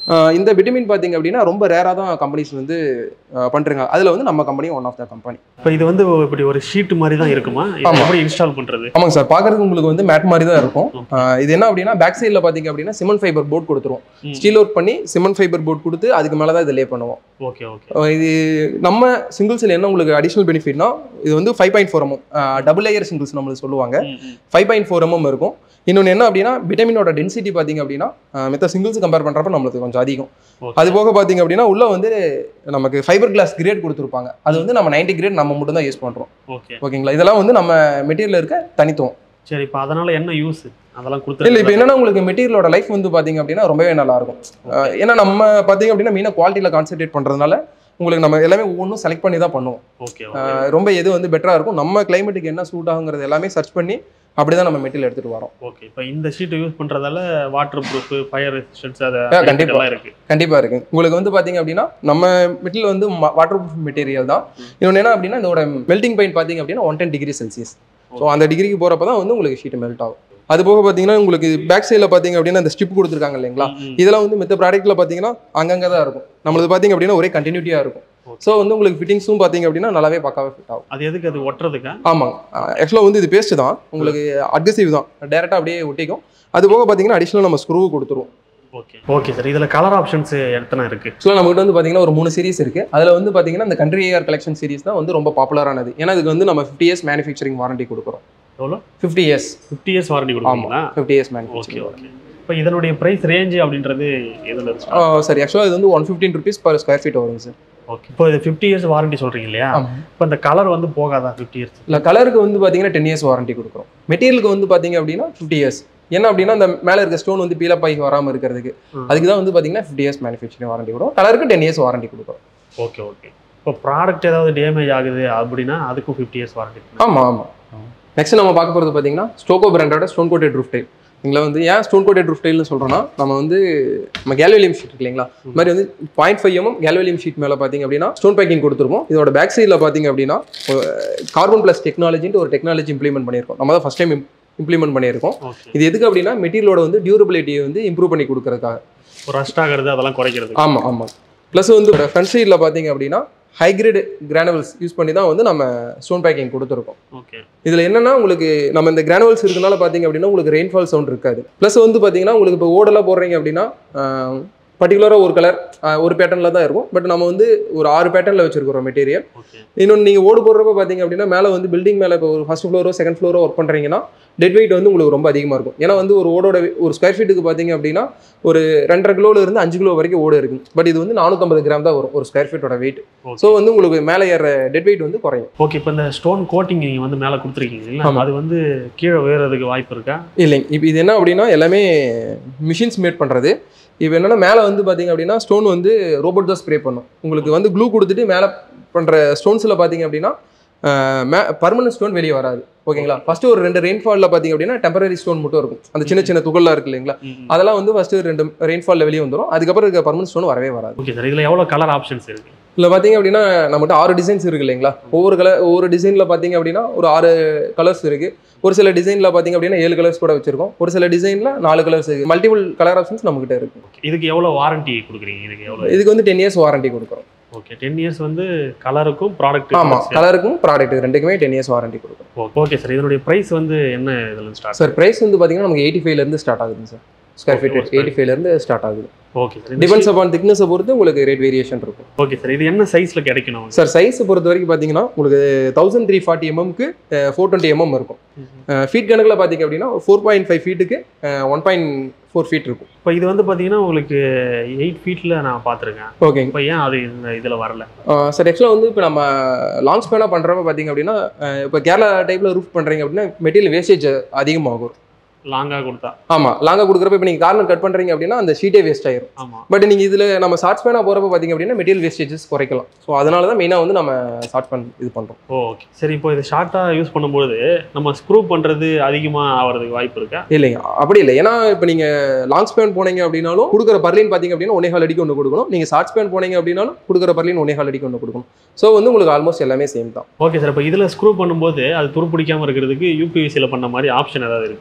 [SPEAKER 1] ஆஹ் இந்த விட்டமின் பார்த்தீங்க அப்படின்னா ரொம்ப ரேராக தான் கம்பெனிஸ் வந்து ஆஹ் பண்றாங்க அதில் வந்து நம்ம கம்பெனியும் ஒன் ஆஃப் த கம்பெனி
[SPEAKER 3] இப்போ இது வந்து இப்படி ஒரு ஷீட் மாதிரி தான் இருக்குமா இதை
[SPEAKER 1] ஆமா.
[SPEAKER 3] எப்படி இன்ஸ்டால் பண்றது
[SPEAKER 1] ஆமாங்க சார் பார்க்கறதுக்கு உங்களுக்கு வந்து மேட் மாதிரி தான் இருக்கும் ஆஹ் இது என்ன அப்படின்னா பேக் சைடில் பார்த்தீங்க அப்படின்னா சிமெண்ட் ஃபைபர் போர்ட் கொடுத்துருவோம்
[SPEAKER 3] ம்.
[SPEAKER 1] ஸ்டீல் ஒர்க் பண்ணி சிமெண்ட் ஃபைபர் போர்ட் கொடுத்து அதுக்கு மேலே தான் இதை லே பண்ணுவோம்
[SPEAKER 3] ஓகே ஓகே
[SPEAKER 1] ஆஹ் இது நம்ம சிங்கிள்ஸில் என்ன உங்களுக்கு அடிஷனல் பெனிஃபிட்னா இது வந்து five point four mm double layer shingles நம்மளுக்கு சொல்லுவாங்க ஃபைவ் பாயிண்ட் ஃபோர் எம்எம் இருக்கும் இன்னொன்று என்ன அப்படின்னா விட்டமினோட டென்சிட்டி பார்த்தீங்க அப்படின்னா மித்த சிங்கிள்ஸ் கம்பேர் பண்ணுறப்ப நம்மளுக்கு கொஞ்சம் அதிகம் அது போக பார்த்தீங்க அப்படின்னா உள்ள வந்து நமக்கு ஃபைபர் கிளாஸ் கிரேட் கொடுத்துருப்பாங்க அது வந்து நம்ம 90 கிரேட் நம்ம மட்டும் தான் யூஸ் பண்ணுறோம்
[SPEAKER 3] ஓகே
[SPEAKER 1] ஓகேங்களா இதெல்லாம் வந்து நம்ம மெட்டீரியல் இருக்க தனித்துவம்
[SPEAKER 3] சரி இப்போ அதனால என்ன யூஸ் அதெல்லாம்
[SPEAKER 1] இல்லை
[SPEAKER 3] கொடுத்து
[SPEAKER 1] இப்போ என்னன்னா உங்களுக்கு மெட்டீரியலோட லைஃப் வந்து பார்த்தீங்க அப்படின்னா ரொம்பவே நல்லா இருக்கும் ஆஹ் ஏன்னா நம்ம பார்த்தீங்க அப்படின்னா மெயினாக குவாலிட்டியில் கான்சென்ட்ரேட் பண்ணுறதுனால உங்களுக்கு நம்ம எல்லாமே ஒவ்வொன்றும் செலக்ட் பண்ணி தான் பண்ணுவோம்
[SPEAKER 3] ஓகே
[SPEAKER 1] ஆஹ் ரொம்ப எது வந்து பெட்டராக இருக்கும் நம்ம கிளைமேட்டுக்கு என்ன சூட் ஆகுங்கிறது எல்லாமே சர்ச் பண்ணி அப்படி தான் நம்ம மெட்டீரியல் எடுத்துகிட்டு வரோம்
[SPEAKER 3] ஓகே இப்போ இந்த ஷீட் யூஸ் பண்றதால வாட்டர் ப்ரூஃப் ஃபயர் ரெசிஸ்டன்ஸ் அது
[SPEAKER 1] Yeah, கண்டிப்பா.
[SPEAKER 3] எல்லாம் இருக்கு
[SPEAKER 1] கண்டிப்பாக இருக்கு உங்களுக்கு வந்து பார்த்தீங்க அப்படின்னா நம்ம மெட்டீரியல் வந்து வாட்டர் ப்ரூஃப் மெட்டீரியல் தான் இன்னொன்று என்ன அப்படின்னா இதோட மெல்டிங் பாயிண்ட் பார்த்தீங்க அப்படின்னா one ten degree Celsius so அந்த டிகிரிக்கு போகிறப்ப தான் வந்து உங்களுக்கு ஷீட் மெல்ட் ஆகும் அது போக பார்த்தீங்கன்னா உங்களுக்கு பேக் சைடில் பார்த்தீங்க அப்படின்னா இந்த ஸ்டிப் கொடுத்துருக்காங்க இல்லைங்களா
[SPEAKER 3] ம், ம்.
[SPEAKER 1] இதெல்லாம் வந்து மித்த ப்ராடக்ட்ல பார்த்தீங்கன்னா அங்கங்கே தான் இருக்கும் நம்மளது பார்த்தீங்க அப்படின்னா ஒரே கண்டினியூட்டியாக இருக்கும்
[SPEAKER 3] Okay.
[SPEAKER 1] ஸோ வந்து உங்களுக்கு ஃபிட்டிங்ஸும் பார்த்தீங்க அப்படின்னா நல்லாவே பக்காவே ஃபிட் ஆகும்
[SPEAKER 3] அது எதுக்கு அது ஒட்டுறதுக்கா
[SPEAKER 1] ஆமாங்க ஆக்சுவலாக வந்து இது பேஸ்ட் தான் உங்களுக்கு அட்கசிவ் தான் டேரெக்டாக அப்படியே ஒட்டிக்கும் அது போக பார்த்தீங்கன்னா அடிஷனல் நம்ம ஸ்க்ரூ கொடுத்துருவோம்
[SPEAKER 3] ஓகே ஓகே சார் இதுல கலர் ஆப்ஷன்ஸ் எத்தனை இருக்கு
[SPEAKER 1] ஆக்சுவலாக நம்மகிட்ட வந்து பார்த்தீங்கன்னா ஒரு மூணு சீரிஸ் இருக்கு அதில் வந்து பார்த்தீங்கன்னா இந்த கண்ட்ரி ஏஆர் கலெக்ஷன் சீரிஸ் தான் வந்து ரொம்ப பாப்புலரானது ஏன்னா இதுக்கு வந்து நம்ம ஃபிஃப்டி இயர்ஸ் மேனுஃபேக்சரிங் வாரண்டி கொடுக்குறோம்
[SPEAKER 3] எவ்வளோ
[SPEAKER 1] fifty years
[SPEAKER 3] fifty years warranty கொடுக்குறீங்களா
[SPEAKER 1] fifty years
[SPEAKER 3] okay
[SPEAKER 1] manufacturing
[SPEAKER 3] okay இப்போ இதனுடைய பிரைஸ் ரேஞ்ச் அப்படின்றது எதுல இருக்கு
[SPEAKER 1] சரி ஆக்சுவலாக இது வந்து one fifteen rupees per square feet வருங்க சார்
[SPEAKER 3] ஓகே இப்போ இது ஃபிஃப்டி இயர்ஸ் வாரண்டி சொல்றீங்க இல்லையா
[SPEAKER 1] ஆமாம்
[SPEAKER 3] இப்போ இந்த கலர் வந்து போகாதா ஃபிஃப்டி இயர்ஸ்
[SPEAKER 1] இல்லை கலருக்கு வந்து பார்த்தீங்கன்னா டென் இயர்ஸ் வாரண்டி கொடுக்குறோம் மெட்டீரியலுக்கு வந்து பார்த்தீங்க அப்படின்னா ஃபிஃப்டி இயர்ஸ் என்ன அப்படின்னா அந்த மேலே இருக்க ஸ்டோன் வந்து பீலப் ஆகி வராமல் இருக்கிறதுக்கு
[SPEAKER 3] ம்.
[SPEAKER 1] அதுக்கு தான் வந்து பார்த்தீங்கன்னா ஃபிஃப்டி இயர்ஸ் மேனுஃபேக்சரிங் வாரண்டி கொடுக்கும் கலருக்கு டென் இயர்ஸ் வாரண்டி கொடுக்குறோம்
[SPEAKER 3] ஓகே ஓகே இப்போ ப்ராடக்ட் ஏதாவது டேமேஜ் ஆகுது அப்படின்னா அதுக்கும் ஃபிஃப்டி இயர்ஸ் வாரண்டி
[SPEAKER 1] ஆமாம் ஆமாம் நெக்ஸ்ட் நம்ம பார்க்க போகிறது பார்த்தீங்கன்னா ஸ்டோகோ பிராண்டோட ஸ்டோன் கோட்டட் ரூஃப் டைல் இதில் வந்து ஏன் ஸ்டோன் கோட்டட் ரூஃப் டைல்னு சொல்கிறோன்னா நம்ம வந்து நம்ம கேல்வேலியம் ஷீட் இருக்கு இல்லைங்களா இந்த மாதிரி வந்து point five mm galvalume sheet மேலே பார்த்தீங்க அப்படின்னா ஸ்டோன் பேக்கிங் கொடுத்துருப்போம் இதோட பேக் சைடில் பார்த்தீங்க அப்படின்னா கார்பன் ப்ளஸ் டெக்னாலஜின்ட்டு ஒரு டெக்னாலஜி இம்ப்ளிமெண்ட் பண்ணியிருக்கோம் நம்ம தான் ஃபஸ்ட் டைம் இம்ப்ளிமெண்ட் பண்ணியிருக்கோம்
[SPEAKER 3] ஓகே
[SPEAKER 1] இது எதுக்கு அப்படின்னா மெட்டீரியலோட வந்து டியூரபிலிட்டியை வந்து இம்ப்ரூவ் பண்ணி கொடுக்கறதுக்காக
[SPEAKER 3] ரஸ்ட் ஆகுறது அதெல்லாம் குறைக்கிறது
[SPEAKER 1] ஆமாம் ஆமாம் ப்ளஸ் வந்து ஃப்ரண்ட் சைடில் பார்த்தீங்க அப்படின்னா ஹைகிரேட் கிரானுவல்ஸ் யூஸ் பண்ணி தான் வந்து நம்ம ஸ்டோன் பேக்கிங் கொடுத்துருக்கோம்
[SPEAKER 3] ஓகே
[SPEAKER 1] இதில் என்னன்னா உங்களுக்கு நம்ம இந்த கிரானுவல்ஸ் இருக்கனால பார்த்தீங்க அப்படின்னா உங்களுக்கு ரெயின்ஃபால் சவுண்ட் இருக்காது ப்ளஸ் வந்து பார்த்தீங்கன்னா உங்களுக்கு இப்போ ஓடெல்லாம் போடுறீங்க அப்படின்னா பர்டிகுலராக ஒரு கலர் ஒரு பேட்டர்னில் தான் இருக்கும் பட் நம்ம வந்து ஒரு ஆறு பேட்டர்னில் வச்சிருக்கிறோம் மெட்டீரியல்
[SPEAKER 3] ஓகே
[SPEAKER 1] இன்னொன்று நீங்கள் ஓடு போடுறப்ப பார்த்தீங்க அப்படின்னா மேலே வந்து பில்டிங் மேலே இப்போ ஒரு ஃபர்ஸ்ட் ஃப்ளோரோ செகண்ட் ஃப்ளோரோ ஒர்க் பண்ணுறீங்கன்னா டெட் வெயிட் வந்து உங்களுக்கு ரொம்ப அதிகமாக இருக்கும் ஏன்னா வந்து ஒரு ஓடோட weight- ஒரு ஸ்கொயர் ஃபீட்டுக்கு பார்த்தீங்க அப்படின்னா ஒரு ரெண்டரை கிலோல இருந்து அஞ்சு கிலோ வரைக்கும் ஓடு இருக்கு பட் இது வந்து நானூற்றம்பது கிராம் தான் வரும் ஒரு ஸ்கொயர் ஃபீட்டோட வெயிட் ஸோ வந்து உங்களுக்கு மேலே ஏற டெட் வெயிட் வந்து குறையும்
[SPEAKER 3] ஓகே இப்போ இந்த ஸ்டோன் கோட்டிங் நீங்க வந்து மேலே கொடுத்துருக்கீங்க இல்ல
[SPEAKER 1] ஆமா.
[SPEAKER 3] அது வந்து கீழே வேறதுக்கு வாய்ப்பு இருக்கா
[SPEAKER 1] இல்லைங்க இப்போ இது என்ன அப்படின்னா எல்லாமே மிஷின்ஸ் மேட் பண்ணுறது இப்போ என்னன்னா மேலே வந்து பார்த்தீங்க அப்படின்னா ஸ்டோன் வந்து ரோபோட் தான் ஸ்ப்ரே பண்ணும் உங்களுக்கு வந்து க்ளூ கொடுத்துட்டு மேலே பண்ணுற ஸ்டோன்ஸில் பார்த்தீங்க அப்படின்னா ஆஹ் மே பர்மனன்ட் ஸ்டோன் வெளியே வராது ஓகேங்களா ஃபர்ஸ்ட் ஒரு ரெண்டு ரெயின்ஃபாலில் பார்த்தீங்க அப்படின்னா டெம்பரரி ஸ்டோன் மட்டும் இருக்கும் அந்த சின்ன சின்ன துகள்லாம் இருக்கு இல்லைங்களா அதெல்லாம் வந்து ஃபர்ஸ்ட் ரெண்டு ரெயின்ஃபாலில் வெளியே வந்துடும் அதுக்கப்புறம் இருக்க பர்மனன்ட் ஸ்டோன் வரவே வராது
[SPEAKER 3] ஓகே சார் இதுல எவ்வளவு கலர் ஆப்ஷன்ஸ் இருக்கு
[SPEAKER 1] இதில் பார்த்தீங்க அப்படின்னா நம்மகிட்ட ஆறு டிசைன்ஸ் இருக்கு இல்லைங்களா ஒவ்வொரு கலர் ஒவ்வொரு டிசைனில் பார்த்தீங்க அப்படின்னா ஒரு ஆறு கலர்ஸ் இருக்கு ஒரு சில டிசைனில் பார்த்தீங்க அப்படின்னா ஏழு கலர்ஸ் கூட வச்சிருக்கோம் ஒரு சில டிசைனில் நாலு கலர்ஸ் இருக்கு மல்டிபிள் கலர் ஆப்ஷன்ஸ் நம்மகிட்ட இருக்கு
[SPEAKER 3] Okay. இதுக்கு எவ்வளவு வாரண்டி கொடுக்குறீங்க இதுக்கு எவ்வளவு
[SPEAKER 1] இதுக்கு வந்து டென் இயர்ஸ் வாரண்டி கொடுக்குறோம்
[SPEAKER 3] ஓகே டென் இயர்ஸ் வந்து கலருக்கும் ப்ராடக்ட்
[SPEAKER 1] ஆமாம் கலருக்கும் ப்ராடக்ட் ரெண்டுக்குமே டென் இயர்ஸ் வாரண்டி கொடுக்குறோம்
[SPEAKER 3] ஓகே சார் இதனுடைய பிரைஸ் வந்து என்ன இதுல ஸ்டார்ட்
[SPEAKER 1] சார் ப்ரைஸ் வந்து பார்த்தீங்கன்னா நமக்கு எயிட்டி ஃபைவ்லேருந்து ஸ்டார்ட் ஆகுதுங்க sir square feet
[SPEAKER 3] Okay, okay.
[SPEAKER 1] Eighty ஃபைவ்லேருந்து ஸ்டார்ட் ஆகுது
[SPEAKER 3] ஓகே சார்
[SPEAKER 1] டிபெண்ட்ஸ் அப்பான் திக்னஸை பொறுத்து உங்களுக்கு ரேட் வேரியேஷன் இருக்கும்
[SPEAKER 3] ஓகே சார் இது என்ன சைஸ்ல கிடைக்கணும்
[SPEAKER 1] சார் சைஸ் பொறுத்த வரைக்கும் பார்த்தீங்கன்னா உங்களுக்கு தௌசண்ட் த்ரீ ஃபார்ட்டி எம்எம்க்கு ஃபோர் டுவெண்ட்டி எம்எம் இருக்கும் ஃபீட் கணக்கில் பார்த்தீங்க அப்படின்னா ஃபோர் பாயிண்ட் ஃபைவ் ஃபீட்டுக்கு ஒன் பாயிண்ட் ஃபோர் ஃபீட் இருக்கும்
[SPEAKER 3] இப்போ இது வந்து பாத்தீங்கன்னா உங்களுக்கு எயிட் ஃபீட்ல நான் பார்த்துருக்கேன்
[SPEAKER 1] ஓகேங்க
[SPEAKER 3] இப்போ ஏன் அது இந்த இதுல வரல
[SPEAKER 1] சார் ஆக்சுவலாக வந்து இப்போ நம்ம லாங் ஸ்பேனாக பண்ணுறப்ப பார்த்தீங்க அப்படின்னா அஹ், இப்போ கேரளா டைப்பில் ரூஃப் பண்ணுறீங்க அப்படின்னா மெட்டீரியல் வேஸ்டேஜ் அதிகமாகும்
[SPEAKER 3] லாங்கா கொடுத்தா
[SPEAKER 1] ஆமாம் லாங்காக கொடுக்குறப்ப இப்போ நீங்கள் கார்னர் கட் பண்ணுறீங்க அப்படின்னா அந்த ஷீட்டே வேஸ்ட் ஆயிரும்
[SPEAKER 3] ஆமா
[SPEAKER 1] பட் நீங்கள் இதில் நம்ம ஷார்ட் ஸ்பேனாக போகிறப்ப பார்த்தீங்க அப்படின்னா மெட்டீரியல் வேஸ்டேஜஸ் குறைக்கலாம் ஸோ அதனால தான் மெயினாக வந்து நம்ம ஷார்ட் ஸ்பேன் இது பண்ணுறோம்
[SPEAKER 3] ஓகே சரி இப்போ இது ஷார்ட்டா யூஸ் பண்ணும்போது நம்ம ஸ்க்ரூ பண்றது அதிகமா ஆகிறதுக்கு வாய்ப்பு இருக்கா
[SPEAKER 1] இல்லைங்க அப்படி இல்லை ஏன்னா இப்போ நீங்கள் லாங் ஸ்பேன் போனீங்க அப்படின்னாலும் கொடுக்குற பர்லின் பார்த்தீங்க அப்படின்னா ஒன்னே கால் அடிக்கு ஒன்று கொடுக்கணும் நீங்கள் ஷார்ட் ஸ்பேன் போனீங்க அப்படின்னாலும் கொடுக்குற பர்லின் ஒன்னே கால் அடிக்கு ஒன்று கொடுக்கணும் ஸோ வந்து உங்களுக்கு ஆல்மோஸ்ட் எல்லாமே சேம் தான்
[SPEAKER 3] ஓகே சார் இப்போ இதுல ஸ்க்ரூ பண்ணும்போது அது துருப்பிடிக்காம இருக்கிறதுக்கு யூபிவிசியில் பண்ண மாதிரி ஆப்ஷன் ஏதாவது இருக்கு
[SPEAKER 1] ஆ இருக்குங்க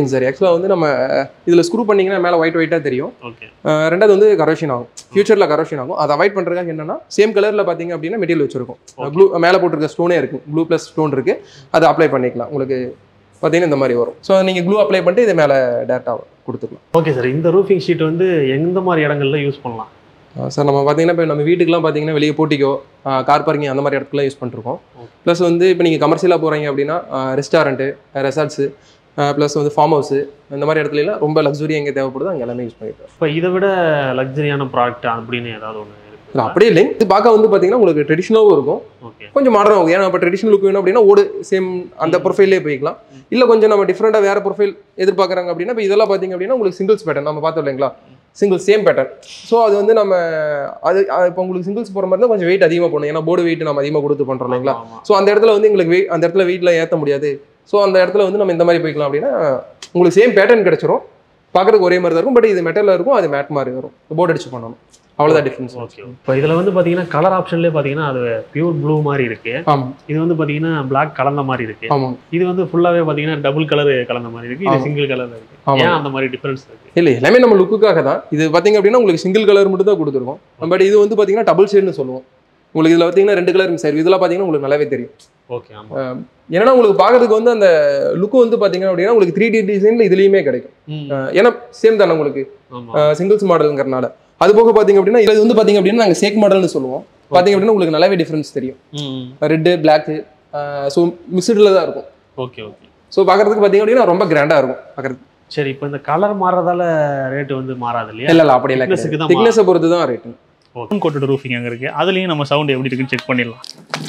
[SPEAKER 1] இருக்குங்க சார் ஆக்சுவலாக வந்து நம்ம இதில் ஸ்க்ரூ பண்ணிங்கன்னா மேலே ஒயிட் ஒயிட்டாக தெரியும்
[SPEAKER 3] ஓகே
[SPEAKER 1] அஹ் ரெண்டாவது வந்து கரோஷன் ஆகும் ஃபியூச்சரில் கரோஷன் ஆகும் அதை அவாய்ட் பண்ணுறதுக்காக என்னன்னா சேம் கலரில் பார்த்தீங்க அப்படின்னா மெட்டீரியல் வச்சிருக்கும் ப்ளூ மேலே போட்டிருக்க ஸ்டோனே இருக்கு ப்ளூ ப்ளஸ் ஸ்டோன் இருக்கு அதை அப்ளை பண்ணிக்கலாம் உங்களுக்கு பார்த்தீங்கன்னா இந்த மாதிரி வரும் ஸோ நீங்கள் க்ளூ அப்ளை பண்ணிட்டு இது மேலே டேரெக்டாக கொடுத்துக்கலாம்
[SPEAKER 3] ஓகே சார் இந்த ரூஃபிங் ஷீட் வந்து எந்த மாதிரி இடங்கள்ல யூஸ் பண்ணலாம்
[SPEAKER 1] சார் நம்ம பார்த்தீங்கன்னா இப்போ நம்ம வீட்டுக்குலாம் பார்த்தீங்கன்னா வெளியே போட்டிக்கோ கார் பார்க்கிங் அந்த மாதிரி இடத்துக்குலாம் யூஸ் பண்ணிருக்கோம்
[SPEAKER 3] Okay.
[SPEAKER 1] ப்ளஸ் வந்து இப்போ நீங்கள் கமர்ஷியலாக போகிறீங்க அப்படின்னா ரெஸ்டாரண்ட்டு ரெசார்ட்ஸு ப்ளஸ் வந்து ஃபார்ம் ஹவுஸு இந்த மாதிரி இடத்துலலாம் ரொம்ப லக்ஸுரி எங்கே தேவைப்படுதோ அங்கே எல்லாமே யூஸ் பண்ணிக்கலாம்
[SPEAKER 3] இப்போ இதை விட லக்ஸரியான ப்ராடக்ட் அப்படின்னு ஏதாவது ஒன்று
[SPEAKER 1] இல்லை
[SPEAKER 3] இருக்கு
[SPEAKER 1] அப்படியே இல்லை இது பார்க்க வந்து பார்த்தீங்கன்னா உங்களுக்கு ட்ரெடிஷ்னலாகவும் இருக்கும்
[SPEAKER 3] ஓகே
[SPEAKER 1] கொஞ்சம் மாடர்ன் ஆகும் ஏன்னா இப்போ ட்ரெடிஷனல் லுக் வேணும் அப்படின்னா ஓடு சேம் அந்த ப்ரொஃபைலே போய்க்கலாம் இல்லை கொஞ்சம் நம்ம டிஃப்ரெண்ட்டாக வேறு ப்ரொஃபைல் எதிர்பார்க்குறாங்க அப்படின்னா இப்போ இதெல்லாம் பார்த்தீங்க அப்படின்னா உங்களுக்கு சிங்கிள்ஸ் பேட்டர்ன் நம்ம பார்த்தோம் இல்லைங்களா சிங்கிள் சேம் பேட்டர்ன் ஸோ அது வந்து நம்ம அது இப்போ உங்களுக்கு சிங்கிள்ஸ் போகிற மாதிரி தான் கொஞ்சம் வெயிட் அதிகமாக போடணும் ஏன்னா போர்டு வெயிட் நம்ம அதிகமாக கொடுத்து பண்ணுறோம் இல்லைங்களா
[SPEAKER 3] ஆமா
[SPEAKER 1] ஸோ அந்த இடத்துல வந்து எங்களுக்கு வெயிட் அந்த இடத்துல வெயிட்டில் ஏற்ற முடியாது ஸோ அந்த இடத்துல வந்து நம்ம இந்த மாதிரி போய்க்கலாம் அப்படின்னா உங்களுக்கு சேம் பேட்டர்ன் கிடைச்சிரும் பார்க்கறதுக்கு ஒரே மாதிரி தான் இருக்கும் பட் இது மெட்டலில் இருக்கும் அது மேட் மாதிரி வரும் போர்டு அடிச்சு பண்ணணும் அவ்வளோதான் டிஃப்ரென்ஸ்
[SPEAKER 3] ஓகே இப்போ இதில் வந்து பார்த்தீங்கன்னா கலர் ஆப்ஷன்லேயே பார்த்தீங்கன்னா அது பியூர் ப்ளூ மாதிரி இருக்கு
[SPEAKER 1] ஆமாம்
[SPEAKER 3] இது வந்து பார்த்தீங்கன்னா பிளாக் கலந்த மாதிரி இருக்கு
[SPEAKER 1] ஆமாம்
[SPEAKER 3] இது வந்து ஃபுல்லாகவே பார்த்தீங்கன்னா டபுள் கலர் கலந்த மாதிரி இருக்கு இது
[SPEAKER 1] ஆமா.
[SPEAKER 3] சிங்கிள் கலர்ல இருக்கு
[SPEAKER 1] ஆமாம்
[SPEAKER 3] ஏன் அந்த மாதிரி டிஃபரன்ஸ் இருக்கு
[SPEAKER 1] இல்லை எல்லாமே நம்ம லுக்குக்காக தான் இது பார்த்தீங்க அப்படின்னா உங்களுக்கு சிங்கிள் கலர் மட்டும் தான் கொடுத்துருக்கோம் பட் இது வந்து பார்த்தீங்கன்னா டபுள் ஷேட்னு சொல்லுவோம் உங்களுக்கு இதில் பார்த்தீங்கன்னா ரெண்டு கலர் மிக்ஸ் ஆயிருக்கு இதெல்லாம் பார்த்தீங்கன்னா உங்களுக்கு நல்லாவே தெரியும்
[SPEAKER 3] ஓகே ஆமா
[SPEAKER 1] ஏன்னா உங்களுக்கு பார்க்கறதுக்கு வந்து அந்த லுக்கு வந்து பார்த்தீங்க அப்படின்னா உங்களுக்கு த்ரீ டி டிசைனில் இதுலேயுமே கிடைக்கும்
[SPEAKER 3] ம்,
[SPEAKER 1] அஹ் ஏன்னா சேம் தானே உங்களுக்கு
[SPEAKER 3] ஆமா
[SPEAKER 1] சிங்கிள்ஸ் மாடலுங்கிறனால அது போக பார்த்தீங்க அப்படின்னா இது வந்து பார்த்தீங்க அப்படின்னா நாங்கள் சேக் மாடல்னு சொல்லுவோம் பார்த்தீங்க அப்படின்னா உங்களுக்கு நல்லாவே டிஃப்ரென்ஸ் தெரியும்
[SPEAKER 3] ம்
[SPEAKER 1] ரெட்டு பிளாக்கு ஸோ மிக்சடில் தான் இருக்கும்
[SPEAKER 3] ஓகே ஓகே
[SPEAKER 1] ஸோ பார்க்கறதுக்கு பார்த்தீங்க அப்படின்னா ரொம்ப கிராண்டாக இருக்கும் பார்க்கறதுக்கு
[SPEAKER 3] சரி இப்போ இந்த கலர் மாறதால ரேட் வந்து மாறாது இல்லையா
[SPEAKER 1] இல்லை இல்லை அப்படி இல்லை
[SPEAKER 3] Thickness-க்கு தான்
[SPEAKER 1] திக்னஸை பொறுத்து தான் ரேட்டு
[SPEAKER 2] ஃபோன் கோட்டட் ரூஃபிங் அங்கே இருக்குது அதுலேயும் நம்ம சவுண்ட் எப்படி இருக்குன்னு செக் பண்ணிடலாம்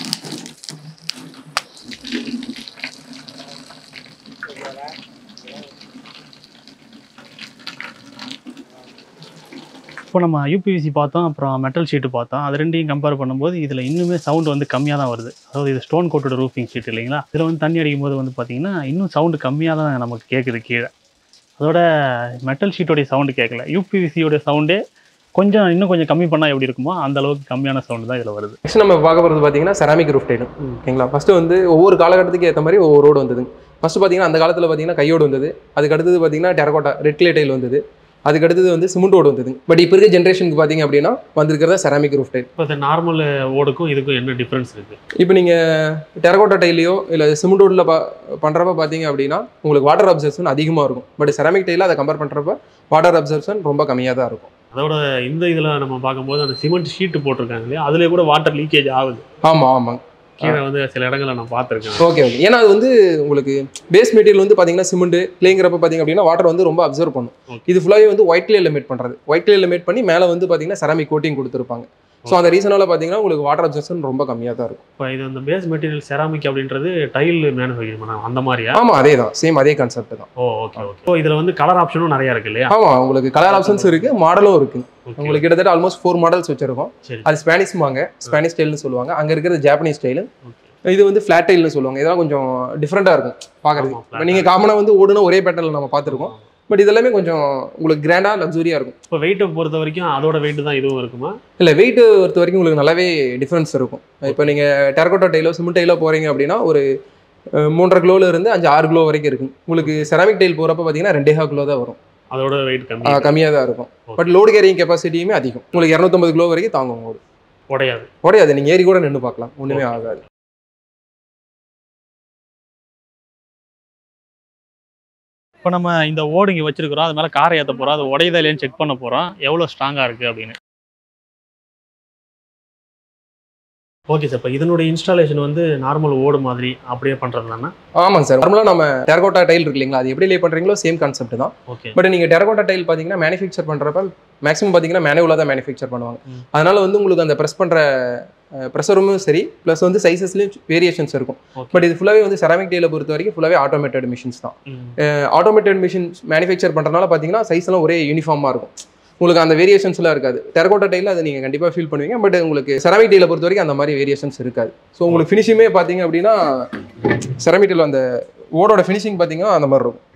[SPEAKER 2] இப்போ நம்ம யூபிவிசி பார்த்தோம் அப்புறம் மெட்டல் ஷீட்டு பார்த்தோம் அது ரெண்டையும் கம்பேர் பண்ணும்போது இதில் இன்னுமே சவுண்ட் வந்து கம்மியாக தான் வருது அதாவது இது ஸ்டோன் கோட்டோட ரூஃபிங் ஷீட் இல்லைங்களா இதில் வந்து தண்ணி அடிக்கும் போது வந்து பார்த்தீங்கன்னா இன்னும் சவுண்டு கம்மியாக தான் நமக்கு கேட்குது கீழே அதோட மெட்டல் ஷீட்டோடைய சவுண்டு கேட்கல யூபிவிசியோட சவுண்டே கொஞ்சம் இன்னும் கொஞ்சம் கம்மி பண்ணால் எப்படி இருக்குமோ அந்த அளவுக்கு கம்மியான சவுண்டு தான் இதில் வருது
[SPEAKER 1] நெக்ஸ்ட் நம்ம பார்க்க போகிறது பார்த்தீங்கன்னா செராமிக் ரூஃப் டைல்
[SPEAKER 3] ம்.
[SPEAKER 1] ஓகேங்களா ஃபர்ஸ்ட் வந்து ஒவ்வொரு காலகட்டத்துக்கு ஏற்ற மாதிரி ஒவ்வொரு ரோடு வந்தது ஃபர்ஸ்ட் பார்த்தீங்கன்னா அந்த காலத்தில் பார்த்தீங்கன்னா கையோடு வந்தது அதுக்கு அடுத்தது பார்த்தீங்கன்னா டெரகோட்டா ரெட் கிளே டைல் வந்தது அதுக்கு அடுத்தது வந்து சிமெண்ட் ஓடு வந்தது பட் இப்போ இருக்க ஜென்ரேஷனுக்கு பார்த்தீங்க அப்படின்னா வந்திருக்கிறதா செராமிக் ரூஃப் டைல்
[SPEAKER 3] இப்போ இந்த நார்மல் ஓடுக்கும் இதுக்கும் என்ன டிஃபரன்ஸ் இருக்கு
[SPEAKER 1] இப்போ நீங்கள் டெரகோட்டா டைலையோ இல்லை சிமெண்ட் ஓடில் பா பண்ணுறப்ப பார்த்தீங்க அப்படின்னா உங்களுக்கு வாட்டர் அப்சர்ஷன் அதிகமாக இருக்கும் பட் செராமிக் டைலில் அதை கம்பேர் பண்ணுறப்ப வாட்டர் அப்சர்ஷன் ரொம்ப கம்மியாக தான் இருக்கும்
[SPEAKER 3] அதோட இந்த இதில் நம்ம பார்க்கும்போது அந்த சிமெண்ட் ஷீட் போட்டிருக்காங்க இல்லையா அதுலேயே கூட வாட்டர் லீக்கேஜ் ஆகுது
[SPEAKER 1] ஆமாம் ஆமாம்
[SPEAKER 3] கீழே வந்து சில இடங்களை நான் பார்த்துருக்கேன்
[SPEAKER 1] ஓகே ஓகே ஏன்னா அது வந்து உங்களுக்கு பேஸ் மெட்டீரியல் வந்து பார்த்தீங்கன்னா சிமெண்ட் கிளேங்கிறப்ப பார்த்தீங்க அப்படின்னா வாட்டர் வந்து ரொம்ப அப்சர்வ் பண்ணும்
[SPEAKER 3] Okay.
[SPEAKER 1] இது ஃபுல்லாகவே வந்து ஒயிட் கிளேல மேட் பண்ணுறது ஒயிட் கிளேல மேட் பண்ணி மேலே வந்து பார்த்தீங்கன்னா செராமிக் கோட்டிங் கொடுத்துருப்பாங்க ஸோ அந்த ரீசனால பார்த்தீங்கன்னா உங்களுக்கு வாட்டர் அப்சர்ஷன் ரொம்ப கம்மியாக தான் இருக்கும்
[SPEAKER 3] இப்போ இது அந்த பேஸ் மெட்டீரியல் செராமிக் அப்படின்றது டைல் மேனுஃபேக்சர் பண்ணாங்க அந்த மாதிரியா
[SPEAKER 1] ஆமாம் அதே தான் சேம் அதே கான்செப்ட் தான்
[SPEAKER 3] ஓ ஓகே ஓகே இப்போ இதில் வந்து கலர் ஆப்ஷனும் நிறைய இருக்கு இல்லையா
[SPEAKER 1] ஆமாம் உங்களுக்கு கலர் ஆப்ஷன்ஸ் இருக்கு மாடலும் இருக்கு
[SPEAKER 3] Okay.
[SPEAKER 1] உங்களுக்கு கிட்டத்தட்ட ஆல்மோஸ்ட் ஃபோர் மாடல்ஸ் வச்சிருக்கோம்
[SPEAKER 3] சரி
[SPEAKER 1] அது ஸ்பானிஷ் வாங்க ஸ்பானிஷ் ஸ்டைல்னு சொல்லுவாங்க அங்கே இருக்கிறது ஜாப்பனீஸ் ஸ்டைலு
[SPEAKER 3] Okay.
[SPEAKER 1] இது வந்து ஃபிளாட் டைல்னு சொல்லுவாங்க இதெல்லாம் கொஞ்சம் டிஃப்ரெண்ட்டாக இருக்கும் பார்க்கறதுக்கு
[SPEAKER 3] ஆமா, flat
[SPEAKER 1] இப்போ நீங்கள் காமனாக வந்து ஓடுனா ஒரே பேட்டர்ல நம்ம பார்த்துருக்கோம் பட் இதெல்லாமே கொஞ்சம் உங்களுக்கு கிராண்டாக லக்ஸுரியாக இருக்கும்
[SPEAKER 3] இப்போ வெயிட்டை பொறுத்த வரைக்கும் அதோட வெயிட் தான் இதுவும் இருக்குமா
[SPEAKER 1] இல்லை வெயிட் பொறுத்த வரைக்கும் உங்களுக்கு நல்லாவே டிஃப்ரென்ஸ் இருக்கும் இப்போ நீங்கள் டெரகோட்டா டைலோ சிமெண்ட் டைலோ போகிறீங்க அப்படின்னா ஒரு அஹ், மூன்றரை கிலோல இருந்து அஞ்சு ஆறு கிலோ வரைக்கும் இருக்கும் உங்களுக்கு செராமிக் டைல் போகிறப்ப பார்த்தீங்கன்னா ரெண்டே ஹா கிலோ தான் வரும்
[SPEAKER 3] அதோட வெயிட் கம்மி
[SPEAKER 1] கம்மியாக தான் இருக்கும்
[SPEAKER 3] Okay.
[SPEAKER 1] பட் லோடு கேரிங் கெப்பாசிட்டியுமே அதிகம் உங்களுக்கு இரநூத்தம்பது கிலோ வரைக்கும் தாங்கும் ஓடு
[SPEAKER 3] உடையாது
[SPEAKER 1] உடையாது நீங்கள் ஏறி கூட நின்று பார்க்கலாம் ஒன்றுமே
[SPEAKER 3] Okay.
[SPEAKER 1] ஆகாது
[SPEAKER 2] இப்போ நம்ம இந்த ஓடு இங்கே வச்சிருக்கிறோம் அது மேலே காரை ஏற்ற போகிறோம் அது உடையதா இல்லையான்னு செக் பண்ண போகிறோம் எவ்வளோ ஸ்ட்ராங்காக இருக்குது அப்படின்னு
[SPEAKER 3] ஓகே சார் இப்போ இதனுடைய இன்ஸ்டாலேஷன் வந்து நார்மல் ஓடு மாதிரி அப்படியே பண்ணுறது தானே
[SPEAKER 1] ஆமாங்க சார் நார்மலாக நம்ம டெரகோட்டா டைல் இருக்கு இல்லைங்களா அது எப்படி லே பண்ணுறீங்களோ சேம் கான்செப்ட் தான்
[SPEAKER 3] ஓகே
[SPEAKER 1] பட் நீங்கள் டெரகோட்டா டைல் பார்த்தீங்கன்னா மேனுஃபேக்சர் பண்ணுறப்ப மேக்ஸிமம் பார்த்தீங்கன்னா மேனுவலாக தான் மேனுஃபேக்சர் பண்ணுவாங்க
[SPEAKER 3] ம்.
[SPEAKER 1] அதனால வந்து உங்களுக்கு அந்த ப்ரெஸ் பண்ணுற ப்ரெஷரும் சரி ப்ளஸ் வந்து சைஸஸ்லேயும் வேரியேஷன்ஸ் இருக்கும்
[SPEAKER 3] Okay.
[SPEAKER 1] பட் இது ஃபுல்லாகவே வந்து செராமிக் டேல பொறுத்த வரைக்கும் ஃபுல்லாகவே ஆட்டோமேட்டட் மிஷின்ஸ் தான்
[SPEAKER 3] ம்
[SPEAKER 1] ஆட்டோமேட்டட் மிஷின்ஸ் மேனுஃபேக்சர் பண்ணுறதுனால பார்த்தீங்கன்னா சைஸ் எல்லாம் ஒரே யூனிஃபார்மாக இருக்கும் உங்களுக்கு அந்த வேரியேஷன்ஸ்லாம் இருக்காது டெரகோட்டா டைல அதை நீங்கள் கண்டிப்பாக ஃபீல் பண்ணுவீங்க பட் உங்களுக்கு செராமிக் டேல பொறுத்த வரைக்கும் அந்த மாதிரி வேரியேஷன்ஸ் இருக்காது ஸோ உங்களுக்கு ஃபினிஷிங்கே பார்த்தீங்க அப்படின்னா செராமிக் டேல அந்த ஓடோட ஃபினிஷிங் பார்த்தீங்கன்னா அந்த மாதிரி இருக்கும்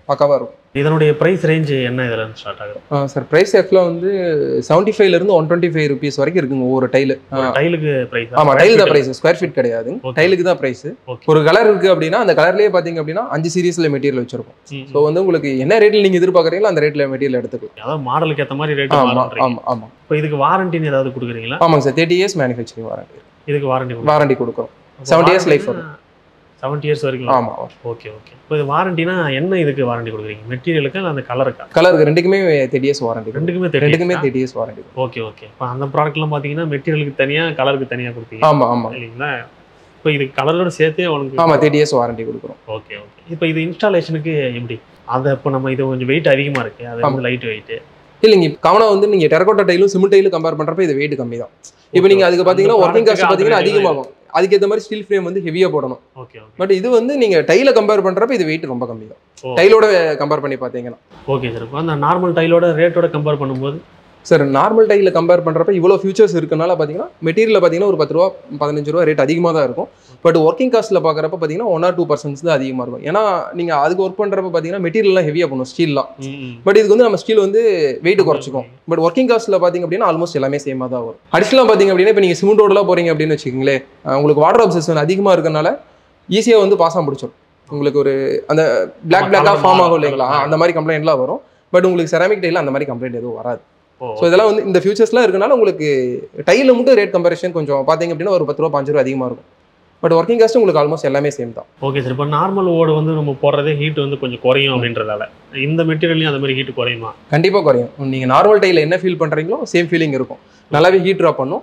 [SPEAKER 1] பக்காவாக இருக்கும்
[SPEAKER 3] இதனுடைய ப்ரைஸ் ரேஞ்ச் என்ன இதுல இருந்து ஸ்டார்ட் ஆகுது
[SPEAKER 1] சார் ப்ரைஸ் ஆக்சுவலாக வந்து செவன்ட்டி ஃபைவ்லேருந்து ஒன் டுவெண்ட்டி ஃபைவ் ருபீஸ் வரைக்கும் இருக்குங்க ஒவ்வொரு டைலு
[SPEAKER 3] டைலுக்கு பிரைஸ்
[SPEAKER 1] ஆமாம் டைல் தான் ப்ரைஸ் ஸ்கொயர் ஃபீட் கிடையாது
[SPEAKER 3] Okay.
[SPEAKER 1] டைலுக்கு தான் ப்ரைஸ்
[SPEAKER 3] Okay.
[SPEAKER 1] ஒரு கலர் இருக்குது அப்படின்னா அந்த கலர்லேயே பார்த்தீங்க அப்படின்னா அஞ்சு சீரீஸில் மெட்டீரியல் வச்சிருக்கும் ஸோ வந்து உங்களுக்கு என்ன ரேட்டில் நீங்கள் எதிர்பார்க்குறீங்களோ அந்த ரேட்டில் மெட்டீரியல் எடுத்துக்கலாம்
[SPEAKER 3] அதாவது மாடலுக்கு ஏத்த மாதிரி ரேட்
[SPEAKER 1] ஆமாம்
[SPEAKER 3] மாறுன்றீங்க
[SPEAKER 1] ஆமாம் ஆமாம்
[SPEAKER 3] இப்போ இதுக்கு வாரண்டின்னு ஏதாவது கொடுக்குறீங்களா
[SPEAKER 1] ஆமாங்க sir thirty years manufacturing warranty
[SPEAKER 3] இதுக்கு வாரண்டி
[SPEAKER 1] வாரண்டி கொடுக்குறோம் 70 years life வரும்.
[SPEAKER 3] செவன்டி இயர்ஸ் வரைக்கும்
[SPEAKER 1] ஆமாம்
[SPEAKER 3] ஓகே ஓகே இப்போ இது வாரண்டினா என்ன இதுக்கு வாரண்டி கொடுக்குறீங்க மெட்டீரியலுக்கு இல்லை அந்த கலருக்கா
[SPEAKER 1] கலருக்கு ரெண்டுக்குமே தேர்ட்டி இயர்ஸ் வாரண்டி
[SPEAKER 3] ரெண்டுக்குமே
[SPEAKER 1] ரெண்டுக்குமே
[SPEAKER 3] தெரியும்
[SPEAKER 1] thirty years warranty
[SPEAKER 3] okay okay இப்போ அந்த ப்ராடக்ட்லாம் பார்த்தீங்கன்னா மெட்டீரியலுக்கு தனியாக கலருக்கு தனியாக கொடுத்தீங்க
[SPEAKER 1] ஆமாம் ஆமாம்
[SPEAKER 3] இல்லைங்களா இப்போ இது கலரோட சேர்த்தே உனக்கு
[SPEAKER 1] ஆமாம் தேர்ட்டி இயர்ஸ் வாரண்டி கொடுக்குறோம்
[SPEAKER 3] ஓகே ஓகே இப்போ இது இன்ஸ்டாலேஷனுக்கு எப்படி அதை இப்போ நம்ம இது கொஞ்சம் வெயிட் அதிகமாக இருக்குது அது வந்து லைட் வெயிட்
[SPEAKER 1] இல்லைங்க காமனாக வந்து நீங்கள் டெரகோட்டா டைலும் சிமெண்ட் டைலும் கம்பேர் பண்ணுறப்ப இது வெயிட் கம்மி தான் இப்போ நீங்கள் அதுக்கு பார்த்தீங்கன்னா
[SPEAKER 3] அந்த
[SPEAKER 1] ஒர்க்கிங் காஸ்ட்
[SPEAKER 3] product க்கு
[SPEAKER 1] பார்த்தீங்கன்னா
[SPEAKER 3] அது
[SPEAKER 1] அதிகமாகும் அதுக்கேற்ற மாதிரி ஸ்டீல் ஃப்ரேம் வந்து ஹெவியாக போடணும்
[SPEAKER 3] ஓகே ஓகே
[SPEAKER 1] பட் இது வந்து நீங்கள் டைல கம்பேர் பண்ணுறப்ப இது வெயிட் ரொம்ப கம்மி தான்
[SPEAKER 3] ஓ.
[SPEAKER 1] டைலோட கம்பேர் பண்ணி பார்த்தீங்கன்னா
[SPEAKER 3] ஓகே சார் இப்போ அந்த நார்மல் டைலோட ரேட்டோட கம்பேர் பண்ணும்போது
[SPEAKER 1] சார் நார்மல் டைல கம்பேர் பண்ணுறப்ப இவ்வளோ ஃபியூச்சர்ஸ் இருக்கனால பார்த்தீங்கன்னா மெட்டீரியல் பார்த்தீங்கன்னா ஒரு பத்து ரூபா பதினஞ்சு ரூபா ரேட் அதிகமாக தான் இருக்கும் பட் ஒர்க்கிங் காஸ்ட்டில் பார்க்குறப்ப பார்த்தீங்கன்னா ஒன் ஆர் டூ பர்சன்ட்ஸ் தான் அதிகமாக இருக்கும் ஏன்னா நீங்கள் அதுக்கு ஒர்க் பண்ணுறப்ப பார்த்தீங்கன்னா மெட்டீரியல்லாம் ஹெவியாக பண்ணும் ஸ்டீல்லாம் பட் இதுக்கு வந்து நம்ம ஸ்டீல் வந்து வெயிட் குறைச்சிக்கும் பட் ஒர்க்கிங் காஸ்ட்டில் பார்த்தீங்க அப்படின்னா ஆல்மோஸ்ட் எல்லாமே சேமாக தான் வரும் அடிஷனலாக பார்த்தீங்க அப்படின்னா இப்போ நீங்கள் சிமெண்ட் ரோடெலாம் போகிறீங்க அப்படின்னு வச்சுக்கோங்களேன் அஹ் உங்களுக்கு வாட்டர் அப்சஷன் அதிகமாக இருக்கனால ஈஸியாக வந்து பாசம் பிடிச்சிடும் உங்களுக்கு ஒரு அந்த பிளாக்
[SPEAKER 3] ஆமா,
[SPEAKER 1] பிளாக்காக
[SPEAKER 3] colour
[SPEAKER 1] ஃபார்ம்
[SPEAKER 3] மாறும்.
[SPEAKER 1] ஆகும் இல்லைங்களா
[SPEAKER 3] colour
[SPEAKER 1] அந்த மாதிரி கம்ப்ளைண்ட்லாம் வரும் பட் உங்களுக்கு செராமிக் டைல அந்த மாதிரி கம்ப்ளைண்ட் எதுவும் வராது
[SPEAKER 3] ஓ
[SPEAKER 1] ஸோ இதெல்லாம் வந்து இந்த ஃபியூச்சர்ஸ்லாம் இருக்கனால உங்களுக்கு டைலில் மட்டும் ரேட் கம்பேரிஷன் கொஞ்சம் பார்த்தீங்க அப்படின்னா ஒரு பத்து ரூபா பாஞ்சு ரூபா அதிகமாக இருக்கும் பட் ஒர்க்கிங் காஸ்ட் உங்களுக்கு ஆல்மோஸ்ட் எல்லாமே சேம் தான்
[SPEAKER 3] ஓகே சார் இப்போ நார்மல் ஓடு வந்து நம்ம போடுறதே ஹீட் வந்து கொஞ்சம் குறையும் அப்படின்றதால இந்த மெட்டீரியல்லையும் அந்த மாதிரி ஹீட் குறையுமா
[SPEAKER 1] கண்டிப்பாக குறையும் நீங்கள் நார்மல் டைல என்ன ஃபீல் பண்ணுறீங்களோ சேம் ஃபீலிங் இருக்கும் நல்லாவே ஹீட் ட்ராப் பண்ணும்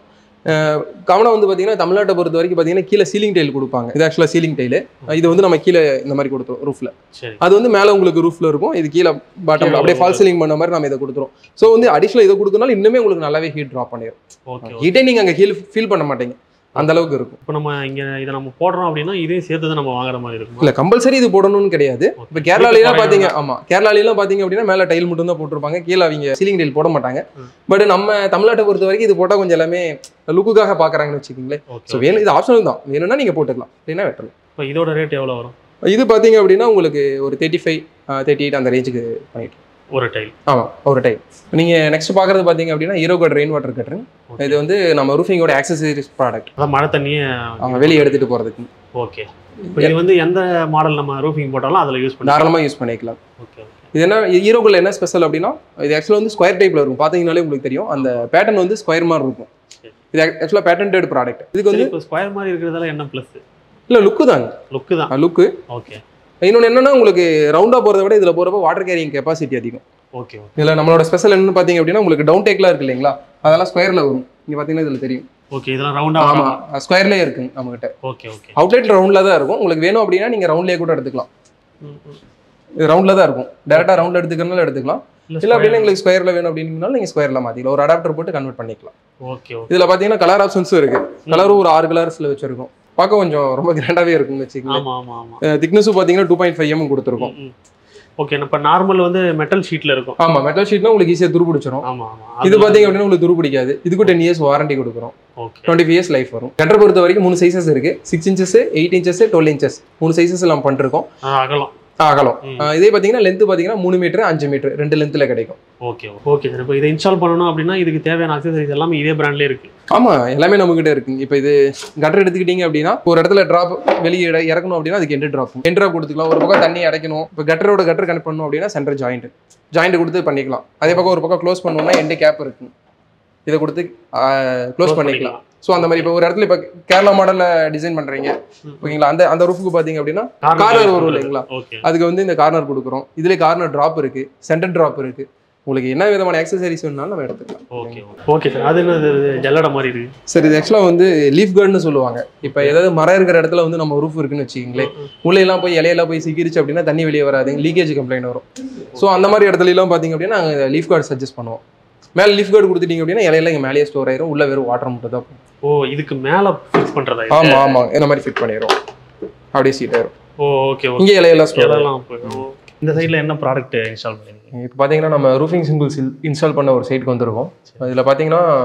[SPEAKER 1] கவனம் வந்து பார்த்தீங்கன்னா தமிழ்நாட்டை பொறுத்த வரைக்கும் பார்த்தீங்கன்னா கீழே சீலிங் டைல் கொடுப்பாங்க இது ஆக்சுவலாக சீலிங் டைலு இது வந்து நம்ம கீழே இந்த மாதிரி கொடுத்துரும் ரூஃபில்
[SPEAKER 3] சரி
[SPEAKER 1] அது வந்து மேலே உங்களுக்கு ரூஃபில் இருக்கும் இது கீழே பாட்டம்
[SPEAKER 3] கீழே
[SPEAKER 1] அப்படியே ஃபால்
[SPEAKER 3] உங்களுக்கு.
[SPEAKER 1] சீலிங் பண்ண மாதிரி நம்ம இதை கொடுத்துரும் ஸோ வந்து அடிஷனல் இதை கொடுக்கறனால இன்னுமே உங்களுக்கு நல்லாவே ஹீட் ட்ராப் பண்ணிடும்
[SPEAKER 3] ஓகே
[SPEAKER 1] ஹீட்டே நீங்கள் அங்கே ஹீல் ஃபீல் பண்ண மாட்டீங்க அந்த அளவுக்கு இருக்கும்
[SPEAKER 3] இப்போ நம்ம இங்கே இதை நம்ம போடுறோம் அப்படின்னா இதையும் சேர்த்து தான் நம்ம வாங்குற மாதிரி இருக்குமா
[SPEAKER 1] இல்ல கம்பல்சரி இது போடணும்னு கிடையாது
[SPEAKER 3] Okay.
[SPEAKER 1] இப்போ கேரளாலாம்
[SPEAKER 3] வீட்டு
[SPEAKER 1] பாத்தீங்க ஆமா கேரளாலாம் பாத்தீங்க அப்படின்னா மேல டைல் மட்டும் தான் போட்டிருப்பாங்க கீழே அவங்க சீலிங் டைல் போட மாட்டாங்க
[SPEAKER 3] ம்.
[SPEAKER 1] பட் நம்ம தமிழ்நாட்டை பொறுத்த வரைக்கும் இது போட்டா கொஞ்சம் எல்லாமே லுக்குக்காக பாக்குறாங்கன்னு வச்சுக்கோங்களேன் ஸோ
[SPEAKER 3] ஓகே
[SPEAKER 1] வேணும் இது ஆப்ஷனல் தான் வேணும்னா நீங்க போட்டுக்கலாம் இல்லைன்னா வெட்டலாம்
[SPEAKER 3] இப்போ இதோட ரேட் எவ்வளோ வரும்
[SPEAKER 1] இது பாத்தீங்க அப்படின்னா உங்களுக்கு ஒரு தேர்ட்டி ஃபைவ் தேர்ட்டி எயிட் அந்த ரேஞ்சுக்கு பண்ணிட்டு
[SPEAKER 3] ஒரு டைல்
[SPEAKER 1] ஆமா ஒரு டைம் நீங்க நெக்ஸ்ட் பாக்குறது பாத்தீங்க அப்படின்னா hero coat rainwater gutter இது வந்து நம்ம ரூஃபிங்கோட ஆக்சசரிஸ் ப்ராடக்ட்
[SPEAKER 3] அதான் மழை தண்ணியே
[SPEAKER 1] வெளியே எடுத்துட்டு போறதுக்கு
[SPEAKER 3] ஓகே இப்போ இது வந்து எந்த மாடல் நம்ம ரூஃபிங் போட்டாலும் அதில் யூஸ் பண்ணி
[SPEAKER 1] தாராளமா யூஸ் பண்ணிக்கலாம்
[SPEAKER 3] ஓகே ஓகே
[SPEAKER 1] இது என்ன ஹீரோக்குள்ள என்ன ஸ்பெஷல் அப்படின்னா இது ஆக்சுவலாக வந்து ஸ்கொயர் டைப்ல இருக்கும் பார்த்தீங்கனாலே உங்களுக்கு தெரியும் அந்த பேட்டர்ன் வந்து ஸ்கொயர் மாதிரி இருக்கும்
[SPEAKER 3] சரி.
[SPEAKER 1] இது ஆக்சுவலாக பேட்டன்டட் ப்ராடக்ட் இதுக்கு வந்து
[SPEAKER 3] இப்போ ஸ்கொயர் மாதிரி இருக்கிறதால என்ன ப்ளஸ்
[SPEAKER 1] இல்லை லுக்கு தாங்க
[SPEAKER 3] லுக்கு தான்
[SPEAKER 1] லுக்கு
[SPEAKER 3] ஓகே
[SPEAKER 1] இன்னொன்று என்னன்னா உங்களுக்கு ரவுண்டாக போகிறத விட இதில் போகிறப்ப வாட்டர் கேரிங் கெப்பாசிட்டி அதிகம்
[SPEAKER 3] ஓகே ஓகே
[SPEAKER 1] இதில் நம்மளோட ஸ்பெஷல் என்னன்னு பார்த்தீங்க அப்படின்னா உங்களுக்கு டவுன் டேக்லாம் இருக்கு இல்லைங்களா அதெல்லாம் ஸ்கொயரில் வரும் இங்கே பார்த்தீங்கன்னா இதில் தெரியும்
[SPEAKER 3] ஓகே இதெல்லாம் ரவுண்டாக
[SPEAKER 1] ஆமாம் ஸ்கொயர்லேயே இருக்குங்க நம்மகிட்ட
[SPEAKER 3] ஓகே ஓகே
[SPEAKER 1] அவுட்லெட் ரவுண்டில் தான் இருக்கும் உங்களுக்கு வேணும் அப்படின்னா நீங்கள் ரவுண்ட்லேயே கூட எடுத்துக்கலாம்
[SPEAKER 3] ம், ம்.
[SPEAKER 1] இது ரவுண்டில் தான் இருக்கும் டேரெக்டாக ரவுண்டில் எடுத்துக்கிறனால எடுத்துக்கலாம்
[SPEAKER 3] இல்ல
[SPEAKER 1] இல்லை அப்படின்னா உங்களுக்கு ஸ்கொயரில் வேணும் அப்படின்னாலும் நீங்கள் ஸ்கொயரில் மாற்றிக்கலாம் ஒரு அடாப்டர் போட்டு கன்வெர்ட் பண்ணிக்கலாம்
[SPEAKER 3] ஓகே ஓகே
[SPEAKER 1] இதுல பாத்தீங்கன்னா கலர் ஆப்ஷன்ஸும் இருக்கு கலரும் ஒரு ஆறு கலர்ஸ்ல வச்சிருக்கோம் பார்க்க கொஞ்சம் ரொம்ப கிராண்டாவே இருக்கும்னு வச்சுக்கோங்க
[SPEAKER 3] ஆமா ஆமா ஆமா
[SPEAKER 1] திக்னஸும் பாத்தீங்கன்னா டூ பாயிண்ட் ஃபைவ் எம் கொடுத்துருக்கோம்
[SPEAKER 3] ம், ம். ஓகே இப்போ நார்மல் வந்து மெட்டல் ஷீட்ல இருக்கும்
[SPEAKER 1] ஆமா மெட்டல் ஷீட்னா உங்களுக்கு ஈஸியா துருபிடிச்சிரும்
[SPEAKER 3] ஆமா ஆமா
[SPEAKER 1] இது பாத்தீங்க அப்படின்னா உங்களுக்கு துருபிடிக்காது இதுக்கு டென் இயர்ஸ் வாரண்டி கொடுக்குறோம்
[SPEAKER 3] okay
[SPEAKER 1] twenty five years life வரும் கட்டர் பொறுத்த வரைக்கும் மூணு சைசஸ் இருக்கு six inches eight inches twelve inches மூணு சைசஸ் நம்ம பண்ணிருக்கோம்
[SPEAKER 3] அகலம்
[SPEAKER 1] ஆ, அகலம்
[SPEAKER 3] ம்.
[SPEAKER 1] ஆ, இதே பாத்தீங்கன்னா லென்த் பாத்தீங்கன்னா மூணு மீட்டர் அஞ்சு மீட்டர் ரெண்டு லென்த்ல கிடைக்கும்
[SPEAKER 3] ஓகே ஓகே சார் இப்போ இதை இன்ஸ்டால் பண்ணணும் அப்படின்னா இதுக்கு தேவையான அக்சசரிஸ் எல்லாமே இதே பிராண்ட்லேயே இருக்கு
[SPEAKER 1] ஆமா எல்லாமே நம்ம கிட்ட இருக்குங்க இப்போ இது கட்டர் எடுத்துக்கிட்டீங்க அப்படின்னா ஒரு இடத்துல டிராப் வெளியே இட- இறக்கணும் அப்படின்னா அதுக்கு எண்டு ட்ராப் எண்ட் ட்ராப் கொடுத்துக்கலாம் ஒரு பக்கம் தண்ணி அடைக்கணும் இப்போ கட்டரோட கட்டர் கனெக்ட் பண்ணணும் அப்படின்னா சென்டர் ஜாயிண்ட் ஜாயிண்ட் கொடுத்து பண்ணிக்கலாம் அதே பக்கம் ஒரு பக்கம் க்ளோஸ் பண்ணணும்னா எண்டு கேப் இருக்கு இதை கொடுத்து க்ளோஸ் பண்ணிக்கலாம் ஸோ அந்த மாதிரி இப்போ ஒரு இடத்துல இப்போ கேரளா மாடல்ல டிசைன் பண்றீங்க
[SPEAKER 3] ம்.
[SPEAKER 1] ஓகேங்களா அந்த அந்த ரூஃபுக்கு பாத்தீங்க அப்படின்னா Corner வரும் இல்லைங்களா?
[SPEAKER 3] ஓகே
[SPEAKER 1] அதுக்கு வந்து இந்த கார்னர் கொடுக்குறோம் இதுல கார்னர் டிராப் இருக்கு சென்டர் டிராப் இருக்கு உங்களுக்கு என்ன விதமான ஆக்சசரிஸ் வேணாலும் நம்ம எடுத்துக்கலாம்
[SPEAKER 3] ஓகே ஓகே சார் அது என்னது இது ஜல்லடை மாதிரி இருக்கு
[SPEAKER 1] சார் இது ஆக்சுவலாக வந்து லீஃப் கார்டுன்னு சொல்லுவாங்க இப்போ ஏதாவது மரம் இருக்கிற இடத்துல வந்து நம்ம ரூஃப் இருக்குன்னு வச்சுக்கிங்களேன் உள்ளே எல்லாம் போய் இலையெல்லாம் போய் சிக்கிருச்சு அப்படின்னா தண்ணி வெளியே வராது லீக்கேஜ் கம்ப்ளைண்ட் வரும் ஸோ அந்த மாதிரி இடத்துல எல்லாம் பார்த்தீங்க அப்படின்னா நாங்கள் லீஃப் கார்டு சஜஸ்ட் பண்ணுவோம் மேலே லீஃப் கார்டு கொடுத்துட்டீங்க அப்படின்னா இலையெல்லாம் இங்கே மேலேயே ஸ்டோர் ஆயிரும் உள்ள வெறும் வாட்டர் மட்டும் தான் போகும்.
[SPEAKER 3] ஓ இதுக்கு மேல ஃபிக்ஸ் பண்றதா இது?
[SPEAKER 1] ஆமா ஆமா இந்த மாதிரி ஃபிட் பண்ணிடுறோம் அப்படியே சீட் ஆயிரும்
[SPEAKER 3] ஓ ஓகே ஓகே
[SPEAKER 1] இங்கே இலையெல்லாம் ஸ்டோர் ஆயிரும்
[SPEAKER 3] இதெல்லாம் போய்- ஓ. இந்த சைடுல என்ன ப்ராடக்ட் இன்ஸ்டால் பண்ணிருக்கீங்க
[SPEAKER 1] இப்போ பார்த்தீங்கன்னா நம்ம ரூஃபிங் சிங்கிள்ஸ் இன்ஸ்டால் பண்ண ஒரு சைட்டுக்கு வந்திருக்கோம் இதில் பார்த்தீங்கன்னா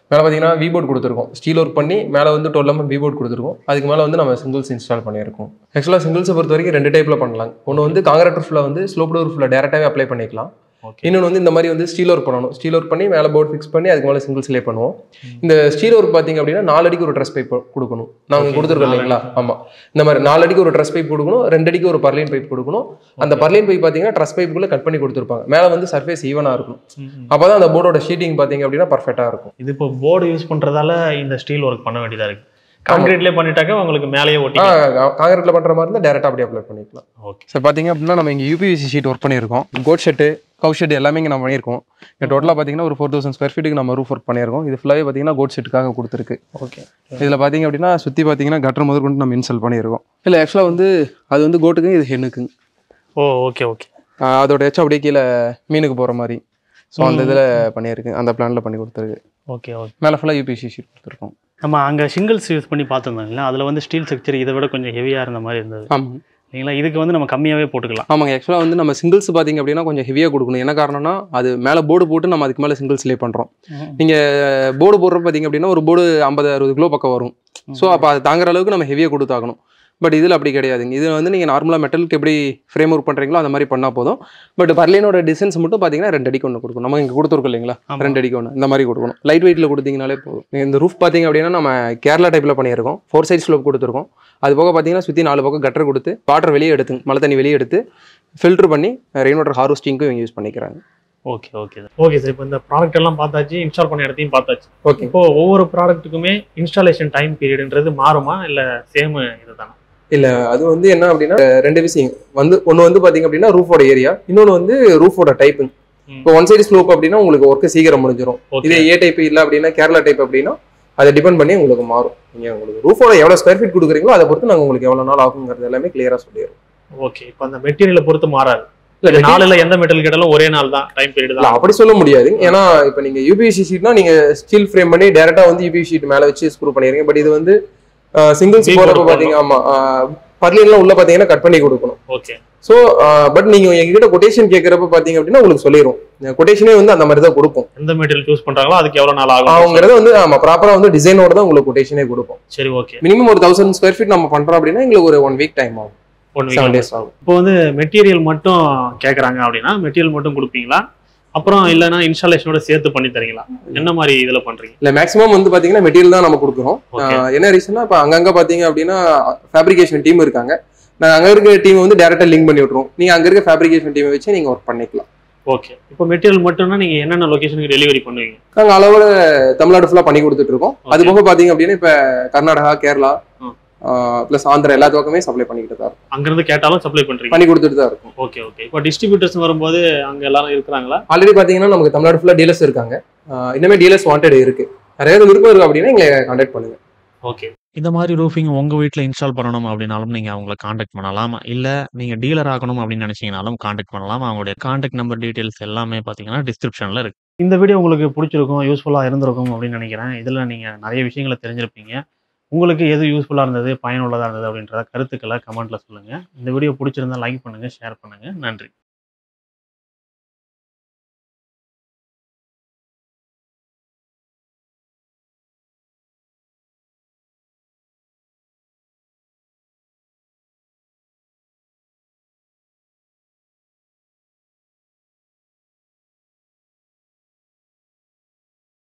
[SPEAKER 1] மேலே பார்த்தீங்கன்னா வி போர்ட் கொடுத்துருக்கோம் ஸ்டீல் ஒர்க் பண்ணி மேலே வந்து டுவெல் எம்எம் வி போர்ட் கொடுத்துருக்கோம் அதுக்கு மேலே வந்து நம்ம சிங்கிள்ஸ் இன்ஸ்டால் பண்ணியிருக்கோம் ஆக்சுவலாக சிங்கிள்ஸை பொறுத்த வரைக்கும் ரெண்டு டைப்பில் பண்ணலாம் ஒன்று வந்து காங்கிரட் ரூஃபில் வந்து ஸ்லோப் ரூஃபில் டேரெக்டாகவே அப்ளை பண்ணிக்கலாம்
[SPEAKER 2] ஓகே
[SPEAKER 1] இன்னொன்று வந்து இந்த மாதிரி வந்து ஸ்டீல் ஒர்க் பண்ணணும் ஸ்டீல் ஒர்க் பண்ணி மேலே போர்ட் ஃபிக்ஸ் பண்ணி அதுக்கு மேலே சிங்கிள்ஸ் லே பண்ணுவோம் இந்த ஸ்டீல் ஒர்க் பார்த்தீங்க அப்படின்னா நாலு அடிக்கு ஒரு ட்ரெஸ் பைப் கொடுக்கணும் நாங்கள்
[SPEAKER 2] Okay,
[SPEAKER 1] கொடுத்துருக்கோம்
[SPEAKER 2] நாலு
[SPEAKER 1] இல்லைங்களா ஆமாம் இந்த மாதிரி நாலு அடிக்கு ஒரு ட்ரெஸ் பைப் கொடுக்கணும் ரெண்டு அடிக்கு ஒரு பர்லின் பைப் கொடுக்கணும் அந்த பர்லின் பைப் பார்த்தீங்கன்னா ட்ரெஸ் பைப்புக்குள்ளே கட் பண்ணி கொடுத்துருப்பாங்க மேலே வந்து சர்ஃபேஸ் ஈவனாக இருக்கும் அப்போ தான் அந்த போர்டோட ஷீட்டிங் பார்த்தீங்க அப்படின்னா பர்ஃபெக்டாக இருக்கும்
[SPEAKER 3] இது இப்போ போர்டு யூஸ் பண்றதால இந்த ஸ்டீல் ஒர்க் பண்ண வேண்டியதா இருக்கு கான்கிரீட்லேயே பண்ணிட்டாக்க உங்களுக்கு மேலேயே ஒட்டி
[SPEAKER 1] காங்கிரீட்டில் பண்ணுற மாதிரி இருந்தால் டேரெக்டாக அப்படியே அப்ளை பண்ணிக்கலாம்
[SPEAKER 3] ஓகே
[SPEAKER 1] சார் பார்த்தீங்க அப்படின்னா நம்ம இங்கே யூபிவிசி ஷீட் ஒர்க் பண்ணியிருக்கோம் கோட் ஷெட்டு கவு ஷெட் எல்லாமே இங்கே நம்ம பண்ணியிருக்கோம் இங்கே டோட்டலாக பார்த்தீங்கன்னா ஒரு ஃபோர் தௌசண்ட் ஸ்கொயர் ஃபீட்டுக்கு நம்ம ரூஃப் ஒர்க் பண்ணியிருக்கோம் இது ஃபுல்லாகவே பார்த்தீங்கன்னா கோட் ஷெட்டுக்காக கொடுத்துருக்கு
[SPEAKER 3] ஓகே
[SPEAKER 1] இதில் பார்த்தீங்க அப்படின்னா சுற்றி பார்த்தீங்கன்னா கட்டர் முதல் கொண்டு நம்ம இன்ஸ்டால் பண்ணியிருக்கோம் இல்லை ஆக்சுவலாக வந்து அது வந்து கோட்டுக்கு இது ஹென்னுக்குங்க
[SPEAKER 3] ஓ ஓகே ஓகே
[SPEAKER 1] ஆஹ் அதோட எச்சம் அப்படியே கீழே மீனுக்கு போகிற மாதிரி ஸோ அந்த இதில் பண்ணியிருக்கு அந்த பிளானில் பண்ணி கொடுத்துருக்கு
[SPEAKER 3] ஓகே ஓகே
[SPEAKER 1] மேலே ஃபுல்லாக யூபிசி ஷீட் கொடுத்துருக்கோம்
[SPEAKER 2] நம்ம அங்கே சிங்கிள்ஸ் யூஸ் பண்ணி பார்த்துருந்தோம் இல்லை அதில் வந்து ஸ்டீல் ஸ்ட்ரக்சர் இதை விட கொஞ்சம் ஹெவியாக இருந்த மாதிரி இருந்தது
[SPEAKER 1] ஆமாம்
[SPEAKER 2] இல்லைங்களா இதுக்கு வந்து நம்ம கம்மியாகவே போட்டுக்கலாம்
[SPEAKER 1] ஆமாங்க ஆக்சுவலாக வந்து நம்ம சிங்கிள்ஸ் பார்த்தீங்க அப்படின்னா கொஞ்சம் ஹெவியாக கொடுக்கணும் என்ன காரணம்னா அது மேலே போர்டு போட்டு நம்ம அதுக்கு மேலே சிங்கிள்ஸ் லே பண்ணுறோம் நீங்கள் போர்டு போடுறப்ப பார்த்தீங்க அப்படின்னா ஒரு போர்டு ஐம்பது அறுபது கிலோ பக்கம் வரும் ஸோ அப்போ அது தாங்குற அளவுக்கு நம்ம ஹெவியாக கொடுத்தாகணும் பட் இதில் அப்படி கிடையாதுங்க இது வந்து நீங்கள் நார்மலாக மெட்டலுக்கு எப்படி ஃப்ரேம் ஒர்க் பண்ணுறீங்களோ அந்த மாதிரி பண்ணால் போதும் பட் பர்லினோட டிசைன்ஸ் மட்டும் பார்த்தீங்கன்னா ரெண்டு அடிக்கு ஒன்று கொடுக்கணும் நம்ம இங்கே கொடுத்துருக்கோம் இல்லைங்களா
[SPEAKER 2] ஆமா.
[SPEAKER 1] ரெண்டு அடிக்கு ஒன்று இந்த மாதிரி கொடுக்கணும் லைட் வெயிட்டில் கொடுத்தீங்கனாலே போதும் இந்த ரூஃப் பார்த்தீங்க அப்படின்னா நம்ம கேரளா டைப்பில் பண்ணியிருக்கோம் ஃபோர் சைட் ஸ்லோப் கொடுத்துருக்கோம் அது போக பார்த்தீங்கன்னா சுற்றி நாலு பக்கம் கட்டர் கொடுத்து வாட்டர் வெளியே எடுத்து மழை தண்ணி வெளியே எடுத்து ஃபில்டர் பண்ணி ரெயின் வாட்டர் ஹார்வெஸ்டிங்க்கும் இவங்க யூஸ் பண்ணிக்கிறாங்க
[SPEAKER 2] ஓகே ஓகே
[SPEAKER 3] ஓகே சார் இப்போ இந்த ப்ராடக்ட் எல்லாம் பார்த்தாச்சு இன்ஸ்டால் பண்ண இடத்தையும் பார்த்தாச்சு
[SPEAKER 1] ஓகே
[SPEAKER 3] இப்போ ஒவ்வொரு ப்ராடக்ட்டுக்குமே இன்ஸ்டாலேஷன் டைம் பீரியட்ன்றது மாறுமா இல்லை சேம் இதுதானா
[SPEAKER 1] இல்ல அது வந்து என்ன அப்படின்னா அஹ் ரெண்டு விஷயம் வந்து ஒன்னு வந்து பாத்தீங்க அப்படின்னா ரூஃபோட ஏரியா இன்னொன்னு வந்து ரூஃபோட டைப்
[SPEAKER 3] ம்.
[SPEAKER 1] இப்போ ஒன் சைடு ஸ்லோப் அப்படின்னா உங்களுக்கு ஒர்க் சீக்கிரம் முடிஞ்சிடும்
[SPEAKER 3] ஓகே
[SPEAKER 1] இதே ஏ டைப் இல்ல அப்படின்னா கேரளா டைப் அப்படின்னா அதை டிபெண்ட் பண்ணி உங்களுக்கு மாறும் நீங்க உங்களுக்கு ரூஃபோட எவ்வளவு ஸ்கொயர் ஃபீட் கொடுக்குறீங்களோ அதை பொறுத்து நாங்க உங்களுக்கு எவ்வளவு நாள் ஆகுங்கிறது எல்லாமே கிளியரா சொல்லிடுறோம்
[SPEAKER 3] ஓகே இப்போ அந்த மெட்டீரியலை பொறுத்து மாறாது
[SPEAKER 1] இல்ல
[SPEAKER 3] நாலுல எந்த மெட்டீரியல் கேட்டாலும் ஒரே நாள் தான் டைம் பீரியட்
[SPEAKER 1] இல்ல
[SPEAKER 3] தான்
[SPEAKER 1] அப்படி சொல்ல முடியாது ஏன்னா இப்போ நீங்க யூபிசி ஷீட்னா நீங்க ஸ்டீல் ஃப்ரேம் பண்ணி டைரக்டா வந்து யூபிசி ஷீட் மேல வச்சு ஸ்க்ரூ பண்ணிடுறீங்க பட் இது வந்து சிங்கிள்ஸ்
[SPEAKER 3] Beam
[SPEAKER 1] போறப்ப
[SPEAKER 3] போட்டு
[SPEAKER 1] பாத்தீங்க ஆமா பர்லின்லாம் உள்ள பாத்தீங்கன்னா கட் பண்ணி கொடுக்கணும்
[SPEAKER 3] ஓகே
[SPEAKER 1] ஸோ பட் நீங்க எங்ககிட்ட கொட்டேஷன் கேட்கறப்ப பாத்தீங்க அப்படின்னா உங்களுக்கு சொல்லிடும் கொட்டேஷனே வந்து அந்த மாதிரி தான் கொடுப்போம்
[SPEAKER 3] எந்த மெட்டீரியல் சூஸ் பண்றாங்களோ அதுக்கு எவ்வளவு நாள் ஆகும்
[SPEAKER 1] அவங்கிறத வந்து ஆமா ப்ராப்பரா வந்து டிசைனோட தான் உங்களுக்கு கொட்டேஷனே கொடுப்போம்
[SPEAKER 3] சரி ஓகே
[SPEAKER 1] மினிமம் ஒரு தௌசண்ட் ஸ்கொயர் ஃபீட் நம்ம பண்றோம் அப்படின்னா எங்களுக்கு ஒரு ஒன் வீக் டைம் ஆகும்
[SPEAKER 3] ஒன்
[SPEAKER 1] செவன்
[SPEAKER 3] வீக்
[SPEAKER 1] டேஸ் ஆகும்
[SPEAKER 3] இப்போ வந்து மெட்டீரியல் மட்டும் கேக்குறாங்க அப்படின்னா மெட்டீரியல் மட்டும் கொடுப்பீங்களா அப்புறம் இல்லைன்னா இன்ஸ்டாலேஷனோட சேர்த்து பண்ணி தரீங்களா என்ன மாதிரி இதுல பண்றீங்க
[SPEAKER 1] இல்ல மேக்ஸிமம் வந்து பாத்தீங்கன்னா மெட்டீரியல் தான் நம்ம கொடுக்குறோம்
[SPEAKER 3] ஓகே
[SPEAKER 1] ஆஹ் என்ன ரீசன்னா இப்போ அங்கங்க பாத்தீங்க அப்படின்னா ஃபேப்ரிகேஷன் டீம் இருக்காங்க நாங்க அங்க இருக்க டீம் வந்து டேரக்டா லிங்க் பண்ணி விட்டுருவோம் நீங்க அங்க இருக்க ஃபேப்ரிகேஷன் டீமை வச்சு நீங்க ஒர்க் பண்ணிக்கலாம்
[SPEAKER 3] ஓகே இப்போ மெட்டீரியல் மட்டும்னா நீங்க என்னென்ன லொகேஷனுக்கு டெலிவரி பண்ணுவீங்க
[SPEAKER 1] நாங்க அளவோட தமிழ்நாடு ஃபுல்லா பண்ணி கொடுத்துட்டு இருக்கோம் அது போக பாத்தீங்க அப்படின்னா இப்ப கர்நாடகா கேரளா
[SPEAKER 3] ம்.
[SPEAKER 1] பிளஸ் ஆந்திரா எல்லா பக்கமே சப்ளை பண்ணிக்கிட்டு தான் இருக்கும்
[SPEAKER 3] அங்கிருந்து கேட்டாலும் சப்ளை பண்றீங்க
[SPEAKER 1] பண்ணி கொடுத்துட்டு தான் இருக்கும்
[SPEAKER 3] ஓகே ஓகே இப்போ டிஸ்ட்ரிபியூட்டர்ஸ் வரும்போது அங்க எல்லாரும் இருக்கிறாங்களா
[SPEAKER 1] ஆல்ரெடி பாத்தீங்கன்னா நமக்கு தமிழ்நாடு ஃபுல்லா டீலர்ஸ் இருக்காங்க ஆஹ் இன்னுமே டீலர்ஸ் வாண்டட் இருக்கு நிறைய விருப்பம் இருக்கு அப்படின்னா எங்களை கான்டாக்ட் பண்ணுங்க
[SPEAKER 3] ஓகே
[SPEAKER 4] இந்த மாதிரி ரூஃபிங் உங்கள் வீட்டில் இன்ஸ்டால் பண்ணணும் அப்படின்னாலும் நீங்கள் அவங்கள காண்டாக்ட் பண்ணலாம் இல்லை நீங்கள் டீலர் ஆகணும் அப்படின்னு நினச்சிங்கனாலும் காண்டாக்ட் பண்ணலாம் அவங்களுடைய காண்டாக்ட் நம்பர் டீட்டெயில்ஸ் எல்லாமே பார்த்தீங்கன்னா டிஸ்கிரிப்ஷனில் இருக்குது
[SPEAKER 2] இந்த வீடியோ உங்களுக்கு பிடிச்சிருக்கும் யூஸ்ஃபுல்லாக இருந்திருக்கும் அப்படின்னு நினைக்கிறேன் இதில் நீங்கள் நிறைய விஷயங்களை தெரிஞ்சிருப்பீங்க உங்களுக்கு எது யூஸ்ஃபுல்லாக இருந்தது பயனுள்ளதாக இருந்தது அப்படின்றத கருத்துக்களை கமெண்ட்டில் சொல்லுங்கள் இந்த வீடியோ பிடிச்சிருந்தா லைக் பண்ணுங்கள் ஷேர் பண்ணுங்கள் நன்றி